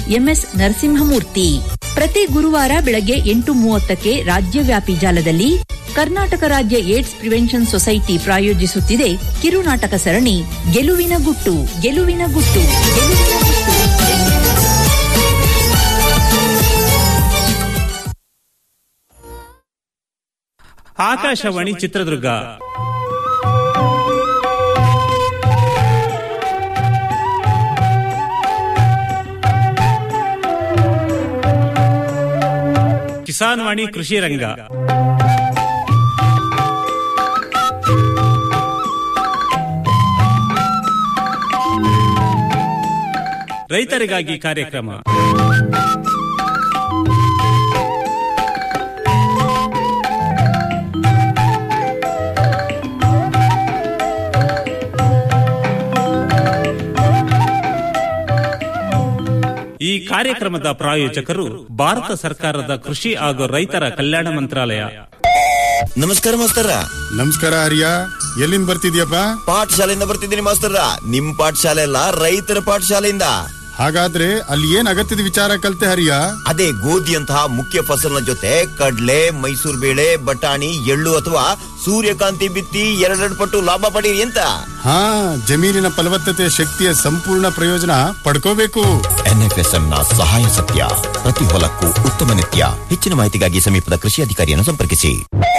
MS Narasimhamurthy ಪ್ರತಿ ಗುರುವಾರ ಬೆಳಗ್ಗೆ ಎಂಟು ಮೂವತ್ತಕ್ಕೆ ರಾಜ್ಯವ್ಯಾಪಿ ಜಾಲದಲ್ಲಿ ಕರ್ನಾಟಕ ರಾಜ್ಯ ಏಡ್ಸ್ ಪ್ರಿವೆನ್ಷನ್ ಸೊಸೈಟಿ ಪ್ರಾಯೋಜಿಸುತ್ತಿದೆ ಕಿರುನಾಟಕ ಸರಣಿ ಗೆಲುವಿನ ಗುಟ್ಟು ಗೆಲುವಿನ ಗುಟ್ಟು ಗೆಲುವಿನ ಗುಟ್ಟು ಆಕಾಶವಾಣಿ ಚಿತ್ರದುರ್ಗ ಕಿಸಾನ್ ವಾಣಿ ಕೃಷಿ ರಂಗ ರೈತರಿಗಾಗಿ ಕಾರ್ಯಕ್ರಮ ಈ ಕಾರ್ಯಕ್ರಮದ ಪ್ರಾಯೋಜಕರು ಭಾರತ ಸರ್ಕಾರದ ಕೃಷಿ ಹಾಗೂ ರೈತರ ಕಲ್ಯಾಣ ಮಂತ್ರಾಲಯ ನಮಸ್ಕಾರ ಮಾಸ್ತರ ನಮಸ್ಕಾರ ಹರಿಯ ಎಲ್ಲಿಂದ ಬರ್ತಿದ್ಯಪ್ಪ ಪಾಠಶಾಲೆಯಿಂದ ಬರ್ತಿದ್ದೀನಿ ಮಾಸ್ತರ ನಿಮ್ ಪಾಠಶಾಲೆ ಅಲ್ಲ ರೈತರ ಪಾಠಶಾಲೆಯಿಂದ ಹಾಗಾದ್ರೆ ಅಲ್ಲಿ ಏನ್ ಅಗತ್ಯದ ವಿಚಾರ ಕಲ್ತೆ ಹರಿಯ ಅದೇ ಗೋಧಿಯಂತಹ ಮುಖ್ಯ ಫಸಲಿನ ಜೊತೆ ಕಡ್ಲೆ ಮೈಸೂರು ಬೇಳೆ ಬಟಾಣಿ ಎಳ್ಳು ಅಥವಾ ಸೂರ್ಯಕಾಂತಿ ಬಿತ್ತಿ ಎರಡೆರಡು ಪಟ್ಟು ಲಾಭ ಪಡೀರಿ ಅಂತ ಹಾ ಜಮೀನಿನ ಫಲವತ್ತತೆ ಶಕ್ತಿಯ ಸಂಪೂರ್ಣ ಪ್ರಯೋಜನ ಪಡ್ಕೋಬೇಕು ಎನ್ಎಫ್ಎಸ್ಎಂ ನ ಸಹಾಯ ಸತ್ಯ ಪ್ರತಿ ಹೊಲಕ್ಕೂ ಉತ್ತಮ ನಿತ್ಯ ಹೆಚ್ಚಿನ ಮಾಹಿತಿಗಾಗಿ ಸಮೀಪದ ಕೃಷಿ ಅಧಿಕಾರಿಯನ್ನು ಸಂಪರ್ಕಿಸಿ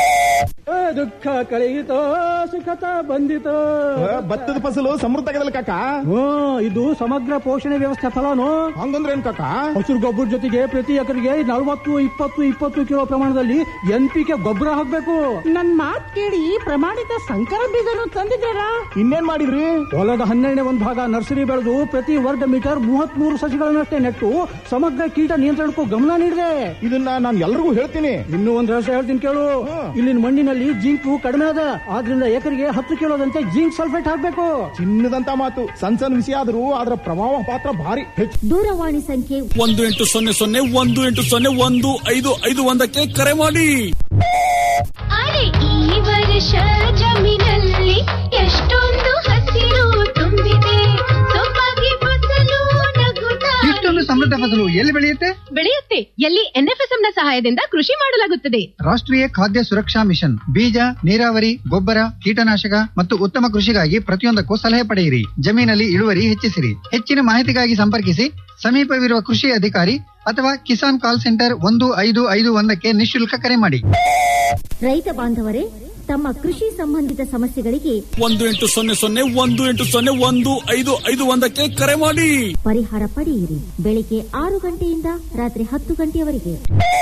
ದುಃಖ ಕಳೆಯಿತೋ ಸುಖತ ಬಂದಿತೋ ಭತ್ತದ ಫಸಲು ಸಮೃದ್ಧ ಆಗದಲ್ಲ ಕಾಕ ಹ್ಞೂ ಇದು ಸಮಗ್ರ ಪೋಷಣೆ ವ್ಯವಸ್ಥೆ ಫಲಾನು ಹಂಗಂದ್ರೆ ಏನ್ ಕಾಕ ಹಸಿರು ಗೊಬ್ಬರ ಜೊತೆಗೆ ಪ್ರತಿ ಎಕರೆಗೆ ನಲವತ್ತು ಇಪ್ಪತ್ತು ಇಪ್ಪತ್ತು ಕಿಲೋ ಪ್ರಮಾಣದಲ್ಲಿ ಎನ್ ಪಿ ಕೆ ಗೊಬ್ಬರ ಹಾಕ್ಬೇಕು ನನ್ ಮಾತ್ ಕೇಳಿ ಪ್ರಮಾಣಿತ ಸಂಕರ ಬೀಜನು ತಂದಿದ್ದೀರಾ ಇನ್ನೇನ್ ಮಾಡಿದ್ರಿ ಹೊಲದ ಹನ್ನೆರಡನೇ ಒಂದು ಭಾಗ ನರ್ಸರಿ ಬೆಳೆದು ಪ್ರತಿ ವರ್ಗ ಮೀಟರ್ ಮೂವತ್ತ್ ಮೂರು ಸಸಿಗಳನ್ನಷ್ಟೇ ನೆಟ್ಟು ಸಮಗ್ರ ಕೀಟ ನಿಯಂತ್ರಣಕ್ಕೂ ಗಮನ ನೀಡಿದೆ ಇದನ್ನ ನಾನು ಎಲ್ರಿಗೂ ಹೇಳ್ತೀನಿ ಇನ್ನೂ ಒಂದ್ ರಹಸ್ಯ ಹೇಳ್ತೀನಿ ಕೇಳು ಇಲ್ಲಿನ ಮಣ್ಣಿನಲ್ಲಿ ಜಿಂಕು ಕಡಿಮೆ ಅದ ಆದ್ರಿಂದ ಎಕರೆಗೆ ಹತ್ತು ಕಿಲೋದಂತೆ ಜಿಂಕ್ ಸಲ್ಫೇಟ್ ಹಾಕ್ಬೇಕು ಚಿನ್ನದಂತ ಮಾತು ಸಣ್ಣ ಸಣ್ಣ ವಿಷಯ ಆದ್ರೂ ಅದರ ಪ್ರಭಾವ ಪಾತ್ರ ಭಾರಿ ಹೆಚ್ಚು ದೂರವಾಣಿ ಸಂಖ್ಯೆ ಒಂದು ಎಂಟು ಸೊನ್ನೆ ಸೊನ್ನೆ ಒಂದು ಎಂಟು ಸೊನ್ನೆ ಒಂದು ಐದು ಐದು ಒಂದಕ್ಕೆ ಕರೆ ಮಾಡಿ ಅರೆ ಈ ವರ್ಷ ಜಮೀನಲ್ಲಿ ಎಷ್ಟೊಂದು ಹಸಿರು ತುಂಬಿದೆ ಸೊಬಗೆ ಫಸಲು ನಗುತ್ತಾ ಇಷ್ಟೊಂದು ಸಮೃದ್ಧ ಫಸಲು ಎಲ್ಲಿ ಬೆಳೆಯುತ್ತೆ ಬೆಳೆಯುತ್ತೆ ಎಲ್ಲಿ ಎನ್ಎಫ್ಎಸ್ಎಂ ನ ಸಹಾಯದಿಂದ ಕೃಷಿ ಮಾಡಲಾಗುತ್ತದೆ ರಾಷ್ಟ್ರೀಯ ಖಾದ್ಯ ಸುರಕ್ಷಾ ಮಿಷನ್ ಬೀಜ ನೀರಾವರಿ ಗೊಬ್ಬರ ಕೀಟನಾಶಕ ಮತ್ತು ಉತ್ತಮ ಕೃಷಿಗಾಗಿ ಪ್ರತಿಯೊಂದಕ್ಕೂ ಸಲಹೆ ಪಡೆಯಿರಿ ಜಮೀನಲ್ಲಿ ಇಳುವರಿ ಹೆಚ್ಚಿಸಿರಿ ಹೆಚ್ಚಿನ ಮಾಹಿತಿಗಾಗಿ ಸಂಪರ್ಕಿಸಿ ಸಮೀಪವಿರುವ ಕೃಷಿ ಅಧಿಕಾರಿ ಅಥವಾ ಕಿಸಾನ್ ಕಾಲ್ ಸೆಂಟರ್ ಒಂದು ಐದು ಐದು ಒಂದಕ್ಕೆ ನಿಶುಲ್ಕ ಕರೆ ಮಾಡಿ ರೈತ ಬಾಂಧವರೇ ತಮ್ಮ ಕೃಷಿ ಸಂಬಂಧಿತ ಸಮಸ್ಯೆಗಳಿಗೆ ಒಂದು ಎಂಟು ಸೊನ್ನೆ ಸೊನ್ನೆ ಒಂದು ಎಂಟು ಸೊನ್ನೆ ಒಂದು ಐದು ಐದು ಒಂದಕ್ಕೆ ಕರೆ ಮಾಡಿ ಪರಿಹಾರ ಪಡೆಯಿರಿ ಬೆಳಿಗ್ಗೆ ಆರು ಗಂಟೆಯಿಂದ ರಾತ್ರಿ ಹತ್ತು ಗಂಟೆಯವರೆಗೆ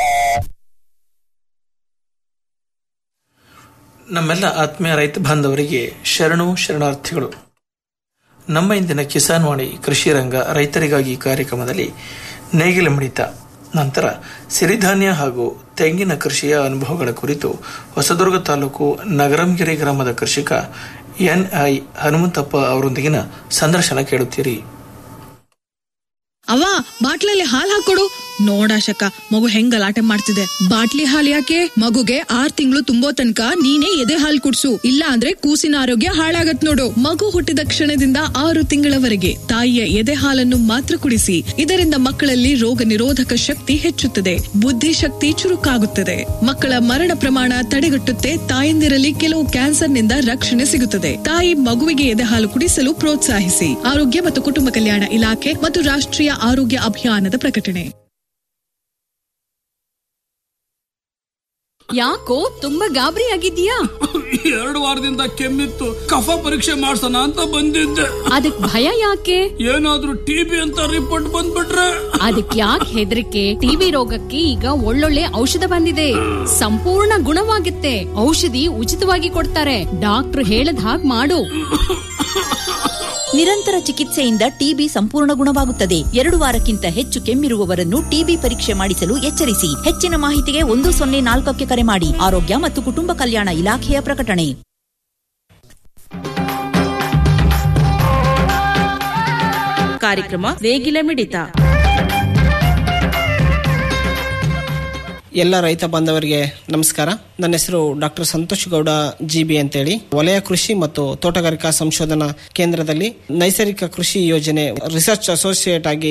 ನಮ್ಮೆಲ್ಲ ಆತ್ಮೀಯ ರೈತ ಬಾಂಧವರಿಗೆ ಶರಣು ಶರಣಾರ್ಥಿಗಳು ನಮ್ಮ ಇಂದಿನ ಕಿಸಾನ್ ವಾಣಿ ಕೃಷಿ ರಂಗ ರೈತರಿಗಾಗಿ ಕಾರ್ಯಕ್ರಮದಲ್ಲಿ ನೇಗಿಲ ಮಿಡಿತ ನಂತರ ಸಿರಿಧಾನ್ಯ ಹಾಗೂ ತೆಂಗಿನ ಕೃಷಿಯ ಅನುಭವಗಳ ಕುರಿತು ಹೊಸದುರ್ಗ ತಾಲೂಕು ನಗರಂಗೆರೆ ಗ್ರಾಮದ ಕೃಷಿಕ ಎನ್ಐ ಹನುಮಂತಪ್ಪ ಅವರೊಂದಿಗಿನ ಸಂದರ್ಶನ ಕೇಳುತ್ತೀರಿ ಅವ್ವ ಬಾಟ್ಲಲ್ಲಿ ಹಾಲ್ ಹಾಕೊಡು ನೋಡಾಶಕ ಮಗು ಹೆಂಗ್ ಗಲಾಟೆ ಮಾಡ್ತಿದೆ ಬಾಟ್ಲಿ ಹಾಲ್ ಯಾಕೆ ಮಗುಗೆ ಆರ್ ತಿಂಗಳು ತುಂಬೋ ತನಕ ನೀನೇ ಎದೆ ಹಾಲ್ ಕುಡ್ಸು ಇಲ್ಲ ಅಂದ್ರೆ ಕೂಸಿನ ಆರೋಗ್ಯ ಹಾಳಾಗತ್ ನೋಡು ಮಗು ಹುಟ್ಟಿದ ಕ್ಷಣದಿಂದ ಆರು ತಿಂಗಳವರೆಗೆ ತಾಯಿಯ ಎದೆ ಹಾಲನ್ನು ಮಾತ್ರ ಕುಡಿಸಿ ಇದರಿಂದ ಮಕ್ಕಳಲ್ಲಿ ರೋಗ ನಿರೋಧಕ ಶಕ್ತಿ ಹೆಚ್ಚುತ್ತದೆ ಬುದ್ಧಿಶಕ್ತಿ ಚುರುಕಾಗುತ್ತದೆ ಮಕ್ಕಳ ಮರಣ ಪ್ರಮಾಣ ತಡೆಗಟ್ಟುತ್ತೆ ತಾಯಂದಿರಲ್ಲಿ ಕೆಲವು ಕ್ಯಾನ್ಸರ್ನಿಂದ ರಕ್ಷಣೆ ಸಿಗುತ್ತದೆ ತಾಯಿ ಮಗುವಿಗೆ ಎದೆ ಹಾಲು ಕುಡಿಸಲು ಪ್ರೋತ್ಸಾಹಿಸಿ ಆರೋಗ್ಯ ಮತ್ತು ಕುಟುಂಬ ಕಲ್ಯಾಣ ಇಲಾಖೆ ಮತ್ತು ರಾಷ್ಟ್ರೀಯ ಆರೋಗ್ಯ ಅಭಿಯಾನದ ಪ್ರಕಟಣೆ ಯಾಕೋ ತುಂಬಾ ಗಾಬರಿ ಆಗಿದ್ಯಾ ಎರಡು ವಾರದಿಂದ ಕೆಮ್ಮಿತ್ತು ಕಫ ಪರೀಕ್ಷೆ ಮಾಡ್ಸೋಣ ಅಂತ ಬಂದಿದ್ದೆ ಅದಕ್ ಭಯ ಯಾಕೆ ಏನಾದ್ರೂ ಟಿಬಿ ಅಂತ ರಿಪೋರ್ಟ್ ಬಂದ್ಬಿಟ್ರೆ ಅದಕ್ ಯಾಕೆ ಹೆದರಿಕೆ ಟಿವಿ ರೋಗಕ್ಕೆ ಈಗ ಒಳ್ಳೊಳ್ಳೆ ಔಷಧ ಬಂದಿದೆ ಸಂಪೂರ್ಣ ಗುಣವಾಗುತ್ತೆ ಔಷಧಿ ಉಚಿತವಾಗಿ ಕೊಡ್ತಾರೆ ಡಾಕ್ಟರ್ ಹೇಳದ್ ಹಾಗ್ ಮಾಡು ನಿರಂತರ ಚಿಕಿತ್ಸೆಯಿಂದ ಟಿಬಿ ಸಂಪೂರ್ಣ ಗುಣವಾಗುತ್ತದೆ ಎರಡು ವಾರಕ್ಕಿಂತ ಹೆಚ್ಚು ಕೆಮ್ಮಿರುವವರನ್ನು ಟಿಬಿ ಪರೀಕ್ಷೆ ಮಾಡಿಸಲು ಎಚ್ಚರಿಸಿ ಹೆಚ್ಚಿನ ಮಾಹಿತಿಗೆ ಒಂದು ಸೊನ್ನೆ ನಾಲ್ಕಕ್ಕೆ ಕರೆ ಮಾಡಿ ಆರೋಗ್ಯ ಮತ್ತು ಕುಟುಂಬ ಕಲ್ಯಾಣ ಇಲಾಖೆಯ ಪ್ರಕಟಣೆ ಕಾರ್ಯಕ್ರಮ ನೇಗಿಲ ಮಿಡಿತ ಎಲ್ಲ ರೈತ ಬಾಂಧವರಿಗೆ ನಮಸ್ಕಾರ ನನ್ನ ಹೆಸರು doctor Santosh Gowda G B ಅಂತೇಳಿ ವಲಯ ಕೃಷಿ ಮತ್ತು ತೋಟಗಾರಿಕಾ ಸಂಶೋಧನಾ ಕೇಂದ್ರದಲ್ಲಿ ನೈಸರ್ಗಿಕ ಕೃಷಿ ಯೋಜನೆ ರಿಸರ್ಚ್ ಅಸೋಸಿಯೇಟ್ ಆಗಿ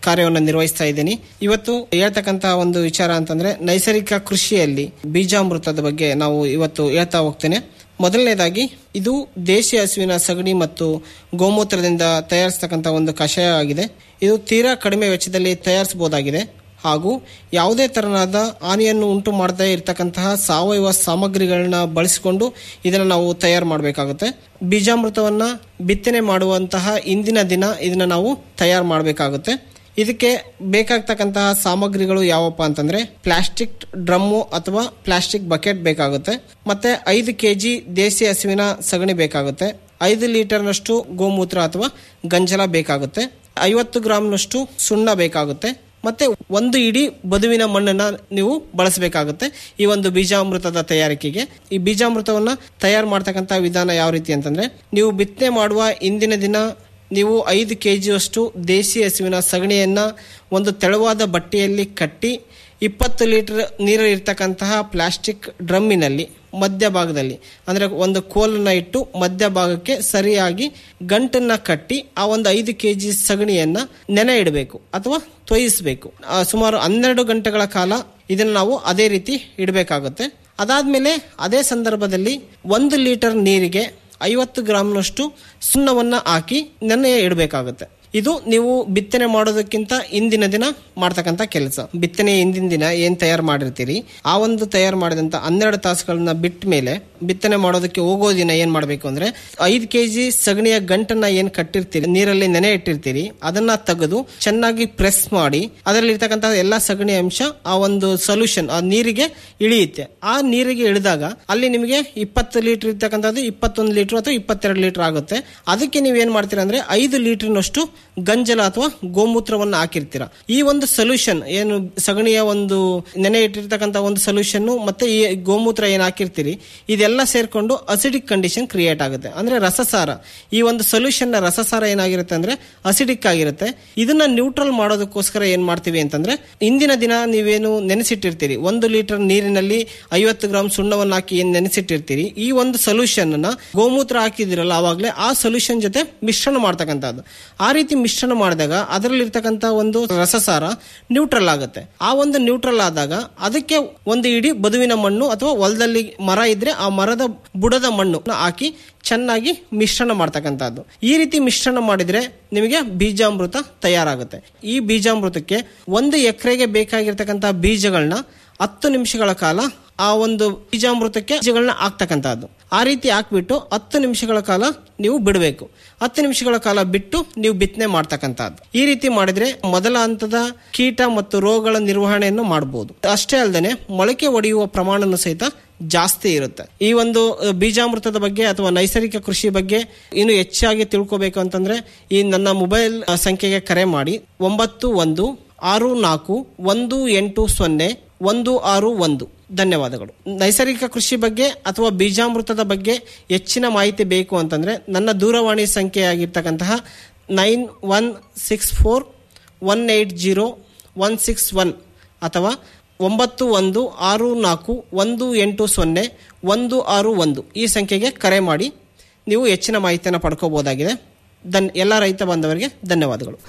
ಕಾರ್ಯವನ್ನು ನಿರ್ವಹಿಸ್ತಾ ಇದ್ದೀನಿ ಇವತ್ತು ಹೇಳ್ತಕ್ಕಂತಹ ಒಂದು ವಿಚಾರ ಅಂತಂದ್ರೆ ನೈಸರ್ಗಿಕ ಕೃಷಿಯಲ್ಲಿ ಬೀಜಾಮೃತದ ಬಗ್ಗೆ ನಾವು ಇವತ್ತು ಹೇಳ್ತಾ ಹೋಗ್ತೇನೆ ಮೊದಲನೇದಾಗಿ ಇದು ದೇಶಿ ಹಸುವಿನ ಸಗಣಿ ಮತ್ತು ಗೋಮೂತ್ರದಿಂದ ತಯಾರಿಸ್ತಕ್ಕಂಥ ಒಂದು ಕಷಾಯ ಆಗಿದೆ ಇದು ತೀರಾ ಕಡಿಮೆ ವೆಚ್ಚದಲ್ಲಿ ತಯಾರಿಸಬಹುದಾಗಿದೆ ಹಾಗೂ ಯಾವುದೇ ತರನಾದ ಹಾನಿಯನ್ನು ಉಂಟು ಮಾಡದೇ ಇರತಕ್ಕಂತಹ ಸಾವಯವ ಸಾಮಗ್ರಿಗಳನ್ನ ಬಳಸಿಕೊಂಡು ಇದನ್ನು ನಾವು ತಯಾರು ಮಾಡಬೇಕಾಗುತ್ತೆ ಬೀಜಾಮೃತವನ್ನ ಬಿತ್ತನೆ ಮಾಡುವಂತಹ ಇಂದಿನ ದಿನ ಇದನ್ನ ನಾವು ತಯಾರು ಮಾಡಬೇಕಾಗುತ್ತೆ ಇದಕ್ಕೆ ಬೇಕಾಗ್ತಕ್ಕಂತಹ ಸಾಮಗ್ರಿಗಳು ಯಾವಪ್ಪ ಅಂತಂದ್ರೆ ಪ್ಲಾಸ್ಟಿಕ್ ಡ್ರಮ್ಮು ಅಥವಾ ಪ್ಲಾಸ್ಟಿಕ್ ಬಕೆಟ್ ಬೇಕಾಗುತ್ತೆ ಮತ್ತೆ ಐದು ಕೆಜಿ ದೇಸಿ ಹಸುವಿನ ಸಗಣಿ ಬೇಕಾಗುತ್ತೆ ಐದು ಲೀಟರ್ನಷ್ಟು ಗೋಮೂತ್ರ ಅಥವಾ ಗಂಜಲ ಬೇಕಾಗುತ್ತೆ ಐವತ್ತು ಗ್ರಾಮ್ನಷ್ಟು ಸುಣ್ಣ ಬೇಕಾಗುತ್ತೆ ಮತ್ತೆ ಒಂದು ಇಡೀ ಬದುವಿನ ಮಣ್ಣನ್ನ ನೀವು ಬಳಸಬೇಕಾಗುತ್ತೆ ಈ ಒಂದು ಬೀಜಾಮೃತದ ತಯಾರಿಕೆಗೆ ಈ ಬೀಜಾಮೃತವನ್ನ ತಯಾರು ಮಾಡ್ತಕ್ಕಂಥ ವಿಧಾನ ಯಾವ ರೀತಿ ಅಂತಂದ್ರೆ ನೀವು ಬಿತ್ತನೆ ಮಾಡುವ ಇಂದಿನ ದಿನ ನೀವು ಐದು ಕೆ ಜಿಯಷ್ಟು ದೇಸಿ ಹಸುವಿನ ಸಗಣಿಯನ್ನ ಒಂದು ತೆಳುವಾದ ಬಟ್ಟೆಯಲ್ಲಿ ಕಟ್ಟಿ ಇಪ್ಪತ್ತು ಲೀಟರ್ ನೀರು ಇರ್ತಕ್ಕಂತಹ ಪ್ಲಾಸ್ಟಿಕ್ ಡ್ರಮ್ಮಿನಲ್ಲಿ ಮಧ್ಯಭಾಗದಲ್ಲಿ ಅಂದರೆ ಒಂದು ಕೋಲನ್ನ ಇಟ್ಟು ಮಧ್ಯಭಾಗಕ್ಕೆ ಸರಿಯಾಗಿ ಗಂಟನ್ನ ಕಟ್ಟಿ ಆ ಒಂದು ಐದು ಕೆ ಜಿ ಸಗಣಿಯನ್ನ ನೆನೆ ಇಡಬೇಕು ಅಥವಾ ತೊಯಿಸಬೇಕು ಸುಮಾರು ಹನ್ನೆರಡು ಗಂಟೆಗಳ ಕಾಲ ಇದನ್ನು ನಾವು ಅದೇ ರೀತಿ ಇಡಬೇಕಾಗುತ್ತೆ ಅದಾದ್ಮೇಲೆ ಅದೇ ಸಂದರ್ಭದಲ್ಲಿ ಒಂದು ಲೀಟರ್ ನೀರಿಗೆ ಐವತ್ತು ಗ್ರಾಮ್ನಷ್ಟು ಸುಣ್ಣವನ್ನ ಹಾಕಿ ನೆನೆ ಇಡಬೇಕಾಗುತ್ತೆ ಇದು ನೀವು ಬಿತ್ತನೆ ಮಾಡೋದಕ್ಕಿಂತ ಇಂದಿನ ದಿನ ಮಾಡ್ತಕ್ಕಂಥ ಕೆಲಸ ಬಿತ್ತನೆ ಹಿಂದಿನ ದಿನ ಏನ್ ತಯಾರು ಮಾಡಿರ್ತೀರಿ ಆ ಒಂದು ತಯಾರು ಮಾಡಿದಂತ ಹನ್ನೆರಡು ತಾಸುಗಳನ್ನ ಬಿಟ್ಟ ಮೇಲೆ ಬಿತ್ತನೆ ಮಾಡೋದಕ್ಕೆ ಹೋಗೋ ದಿನ ಏನ್ ಮಾಡ್ಬೇಕು ಅಂದ್ರೆ ಐದು ಕೆಜಿ ಸಗಣಿಯ ಗಂಟನ್ನ ಏನ್ ಕಟ್ಟಿರ್ತೀರಿ ನೀರಲ್ಲಿ ನೆನೆ ಇಟ್ಟಿರ್ತೀರಿ ಅದನ್ನ ತೆಗೆದು ಚೆನ್ನಾಗಿ ಪ್ರೆಸ್ ಮಾಡಿ ಅದರಲ್ಲಿ ಇರ್ತಕ್ಕಂಥ ಎಲ್ಲಾ ಸಗಣಿ ಅಂಶ ಆ ಒಂದು ಸೊಲ್ಯೂಷನ್ ಆ ನೀರಿಗೆ ಇಳಿಯುತ್ತೆ ಆ ನೀರಿಗೆ ಇಳಿದಾಗ ಅಲ್ಲಿ ನಿಮಗೆ ಇಪ್ಪತ್ತು ಲೀಟರ್ ಇರ್ತಕ್ಕಂಥದ್ದು ಇಪ್ಪತ್ತೊಂದು ಲೀಟರ್ ಅಥವಾ ಇಪ್ಪತ್ತೆರಡು ಲೀಟರ್ ಆಗುತ್ತೆ ಅದಕ್ಕೆ ನೀವು ಏನ್ ಮಾಡ್ತೀರಾ ಅಂದ್ರೆ ಐದು ಲೀಟರ್ನಷ್ಟು ಗಂಜಲ ಅಥವಾ ಗೋಮೂತ್ರವನ್ನು ಹಾಕಿರ್ತೀರ ಈ ಒಂದು ಸೊಲ್ಯೂಷನ್ ಏನು ಸಗಣಿಯ ಒಂದು ನೆನೆ ಇಟ್ಟಿರ್ತಕ್ಕಂಥ ಒಂದು ಸೊಲ್ಯೂಷನ್ ಮತ್ತೆ ಈ ಗೋಮೂತ್ರ ಏನ್ ಹಾಕಿರ್ತೀರಿ ಇದೆಲ್ಲ ಸೇರ್ಕೊಂಡು ಅಸಿಡಿಕ್ ಕಂಡೀಷನ್ ಕ್ರಿಯೇಟ್ ಆಗುತ್ತೆ ಅಂದ್ರೆ ರಸಸಾರ ಈ ಒಂದು ಸೊಲ್ಯೂಷನ್ ನ ರಸಸಾರ ಏನಾಗಿರುತ್ತೆ ಅಂದ್ರೆ ಅಸಿಡಿಕ್ ಆಗಿರುತ್ತೆ ಇದನ್ನ ನ್ಯೂಟ್ರಲ್ ಮಾಡೋದಕ್ಕೋಸ್ಕರ ಏನ್ ಮಾಡ್ತೀವಿ ಅಂತಂದ್ರೆ ಇಂದಿನ ದಿನ ನೀವೇನು ನೆನೆಸಿಟ್ಟಿರ್ತೀರಿ ಒಂದು ಲೀಟರ್ ನೀರಿನಲ್ಲಿ ಐವತ್ತು ಗ್ರಾಮ್ ಸುಣ್ಣವನ್ನು ಹಾಕಿ ಏನ್ ನೆನೆಸಿಟ್ಟಿರ್ತೀರಿ ಈ ಒಂದು ಸೊಲ್ಯೂಷನ್ ನ ಗೋಮೂತ್ರ ಹಾಕಿದಿರಲ್ಲ ಅವಾಗಲೇ ಆ ಸೊಲ್ಯೂಷನ್ ಜೊತೆ ಮಿಶ್ರಣ ಮಾಡ್ತಕ್ಕಂಥದ್ದು ಆ ರೀತಿ ಮಿಶ್ರಣ ಮಾಡಿದಾಗ ಅದರಲ್ಲಿ ಇರ್ತಕ್ಕಂಥ ಒಂದು ರಸಸಾರ ನ್ಯೂಟ್ರಲ್ ಆಗುತ್ತೆ ಆ ಒಂದು ನ್ಯೂಟ್ರಲ್ ಆದಾಗ ಅದಕ್ಕೆ ಒಂದು ಇಡೀ ಬದುವಿನ ಮಣ್ಣು ಅಥವಾ ಹೊಲದಲ್ಲಿ ಮರ ಇದ್ರೆ ಆ ಮರದ ಬುಡದ ಮಣ್ಣು ಹಾಕಿ ಚೆನ್ನಾಗಿ ಮಿಶ್ರಣ ಮಾಡ್ತಕ್ಕಂಥದ್ದು ಈ ರೀತಿ ಮಿಶ್ರಣ ಮಾಡಿದ್ರೆ ನಿಮಗೆ ಬೀಜಾಮೃತ ತಯಾರಾಗುತ್ತೆ ಈ ಬೀಜಾಮೃತಕ್ಕೆ ಒಂದು ಎಕರೆಗೆ ಬೇಕಾಗಿರ್ತಕ್ಕಂಥ ಬೀಜಗಳನ್ನ ಹತ್ತು ನಿಮಿಷಗಳ ಕಾಲ ಆ ಒಂದು ಬೀಜಾಮೃತಕ್ಕೆ ಬೀಜಗಳನ್ನ ಹಾಕ್ತಕ್ಕಂಥದ್ದು ಆ ರೀತಿ ಹಾಕ್ಬಿಟ್ಟು ಹತ್ತು ನಿಮಿಷಗಳ ಕಾಲ ನೀವು ಬಿಡಬೇಕು ಹತ್ತು ನಿಮಿಷಗಳ ಕಾಲ ಬಿಟ್ಟು ನೀವು ಬಿತ್ತನೆ ಮಾಡ್ತಕ್ಕಂಥದ್ದು ಈ ರೀತಿ ಮಾಡಿದ್ರೆ ಮೊದಲ ಹಂತದ ಕೀಟ ಮತ್ತು ರೋಗಗಳ ನಿರ್ವಹಣೆಯನ್ನು ಮಾಡಬಹುದು ಅಷ್ಟೇ ಅಲ್ಲದೆ ಮೊಳಕೆ ಒಡೆಯುವ ಪ್ರಮಾಣನೂ ಸಹಿತ ಜಾಸ್ತಿ ಇರುತ್ತೆ ಈ ಒಂದು ಬೀಜಾಮೃತದ ಬಗ್ಗೆ ಅಥವಾ ನೈಸರ್ಗಿಕ ಕೃಷಿ ಬಗ್ಗೆ ಇನ್ನು ಹೆಚ್ಚಾಗಿ ತಿಳ್ಕೋಬೇಕು ಅಂತಂದ್ರೆ ಈ ನನ್ನ ಮೊಬೈಲ್ ಸಂಖ್ಯೆಗೆ ಕರೆ ಮಾಡಿ ಒಂಬತ್ತು ಒಂದು ಆರು ನಾಲ್ಕು ಒಂದು ಎಂಟು ಸೊನ್ನೆ ಒಂದು ಆರು ಒಂದು ಧನ್ಯವಾದಗಳು ನೈಸರ್ಗಿಕ ಕೃಷಿ ಬಗ್ಗೆ ಅಥವಾ ಬೀಜಾಮೃತದ ಬಗ್ಗೆ ಹೆಚ್ಚಿನ ಮಾಹಿತಿ ಬೇಕು ಅಂತಂದ್ರೆ ನನ್ನ ದೂರವಾಣಿ ಸಂಖ್ಯೆಯಾಗಿರ್ತಕ್ಕಂತಹ nine one six four one eight zero one six one ಅಥವಾ ಒಂಬತ್ತು ಒಂದು ಆರು ನಾಲ್ಕು ಒಂದು ಎಂಟು ಸೊನ್ನೆ ಒಂದು ಆರು ಒಂದು ಈ ಸಂಖ್ಯೆಗೆ ಕರೆ ಮಾಡಿ ನೀವು ಹೆಚ್ಚಿನ ಮಾಹಿತಿಯನ್ನು ಪಡ್ಕೋಬಹುದಾಗಿದೆ ದನ್ ಎಲ್ಲ ರೈತ ಬಾಂಧವರಿಗೆ ಧನ್ಯವಾದಗಳು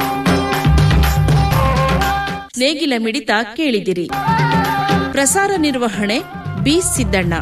ನೇಗಿಲ ಮಿಡಿತ ಕೇಳಿದಿರಿ ಪ್ರಸಾರ ನಿರ್ವಹಣೆ ಬಿ ಸಿದ್ದಣ್ಣ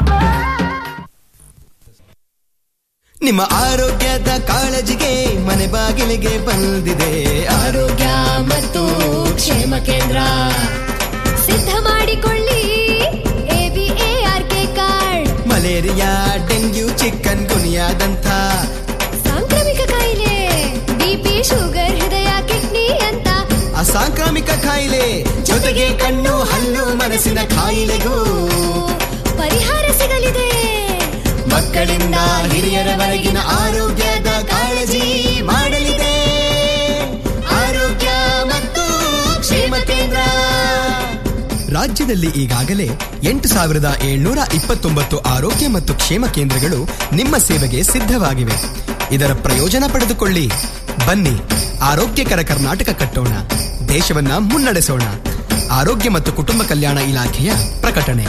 ನಿಮ್ಮ ಆರೋಗ್ಯದ ಕಾಳಜಿಗೆ ಮನೆ ಬಾಗಿಲಿಗೆ ಬಂದಿದೆ ಆರೋಗ್ಯ ಮತ್ತು ಕ್ಷೇಮ ಕೇಂದ್ರ ಸಿದ್ಧ ಮಾಡಿಕೊಳ್ಳಿ ಎಬಿಎಆರ್ಕೆ ಕಾರ್ಡ್ ಮಲೇರಿಯಾ ಡೆಂಗ್ಯೂ ಚಿಕನ್ ಗುನಿಯಾದಂಥ ಸಾಂಕ್ರಾಮಿಕ ಕಾಯಿಲೆ ಬಿಪಿ ಶುಗರ್ ಹೃದಯ ಕಿಡ್ನಿ ಅಂತ ಅಸಾಂಕ್ರಾಮಿಕ ಕಾಯಿಲೆ ಜೊತೆಗೆ ಕಣ್ಣು ಹಲ್ಲು ಮನಸ್ಸಿನ ಕಾಯಿಲೆಗೂ ಪರಿಹಾರ ಸಿಗಲಿದೆ ಮಕ್ಕಳಿಂದ ಹಿರಿಯರವರೆಗಿನ ಆರೋಗ್ಯದ ಕಾಳಜಿ ಮಾಡಲಿದೆ ಆರೋಗ್ಯ ಮತ್ತು ಕ್ಷೇಮ ಕೇಂದ್ರ ರಾಜ್ಯದಲ್ಲಿ ಈಗಾಗಲೇ ಎಂಟು ಸಾವಿರದ ಏಳ್ನೂರ ಇಪ್ಪತ್ತೊಂಬತ್ತು ಆರೋಗ್ಯ ಮತ್ತು ಕ್ಷೇಮ ಕೇಂದ್ರಗಳು ನಿಮ್ಮ ಸೇವೆಗೆ ಸಿದ್ಧವಾಗಿವೆ ಇದರ ಪ್ರಯೋಜನ ಪಡೆದುಕೊಳ್ಳಿ ಬನ್ನಿ ಆರೋಗ್ಯಕರ ಕರ್ನಾಟಕ ಕಟ್ಟೋಣ ದೇಶವನ್ನ ಮುನ್ನಡೆಸೋಣ ಆರೋಗ್ಯ ಮತ್ತು ಕುಟುಂಬ ಕಲ್ಯಾಣ ಇಲಾಖೆಯ ಪ್ರಕಟಣೆ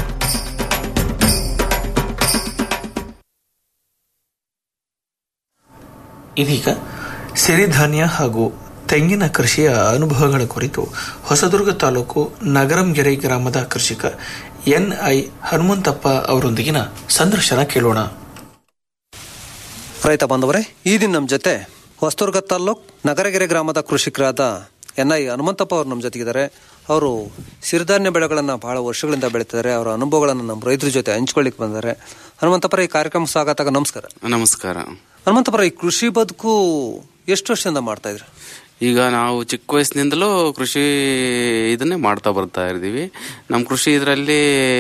ಇದೀಗ ಸಿರಿಧಾನ್ಯ ಹಾಗೂ ತೆಂಗಿನ ಕೃಷಿಯ ಅನುಭವಗಳ ಕುರಿತು ಹೊಸದುರ್ಗ ತಾಲೂಕು ನಗರಂಗೆರೆ ಗ್ರಾಮದ ಕೃಷಿಕ ಎನ್ ಐ ಹನುಮಂತಪ್ಪ ಅವರೊಂದಿಗಿನ ಸಂದರ್ಶನ ಕೇಳೋಣ ರೈತ ಬಾಂಧವರೇ ಈ ದಿನ ನಮ್ಮ ಜೊತೆ ಹೊಸದುರ್ಗ ತಾಲ್ಲೂಕ್ ನಗರಗೆರೆ ಗ್ರಾಮದ ಕೃಷಿಕರಾದ ಎನ್ ಐ ಹನುಮಂತಪ್ಪ ಅವರು ನಮ್ಮ ಜೊತೆಗಿದ್ದಾರೆ ಅವರು ಸಿರಿಧಾನ್ಯ ಬೆಳೆಗಳನ್ನು ಬಹಳ ವರ್ಷಗಳಿಂದ ಬೆಳೀತಿದ್ದಾರೆ ಅವರ ಅನುಭವಗಳನ್ನು ನಮ್ಮ ರೈತರ ಜೊತೆ ಹಂಚ್ಕೊಳ್ಳಿಕ್ಕೆ ಬಂದಿದ್ದಾರೆ ಹನುಮಂತಪ್ಪರ ಈ ಕಾರ್ಯಕ್ರಮ ಸ್ವಾಗತ ನಮಸ್ಕಾರ ನಮಸ್ಕಾರ ಹನುಮಂತಪ್ಪರ ಈ ಕೃಷಿ ಬದುಕು ಎಷ್ಟು ವರ್ಷದಿಂದ ಮಾಡ್ತಾ ಇದ್ರಿ ಈಗ ನಾವು ಚಿಕ್ಕ ವಯಸ್ಸಿನಿಂದಲೂ ಕೃಷಿ ಇದನ್ನೇ ಮಾಡ್ತಾ ಬರ್ತಾ ಇದ್ದೀವಿ ನಮ್ಮ ಕೃಷಿ ಇದರಲ್ಲಿ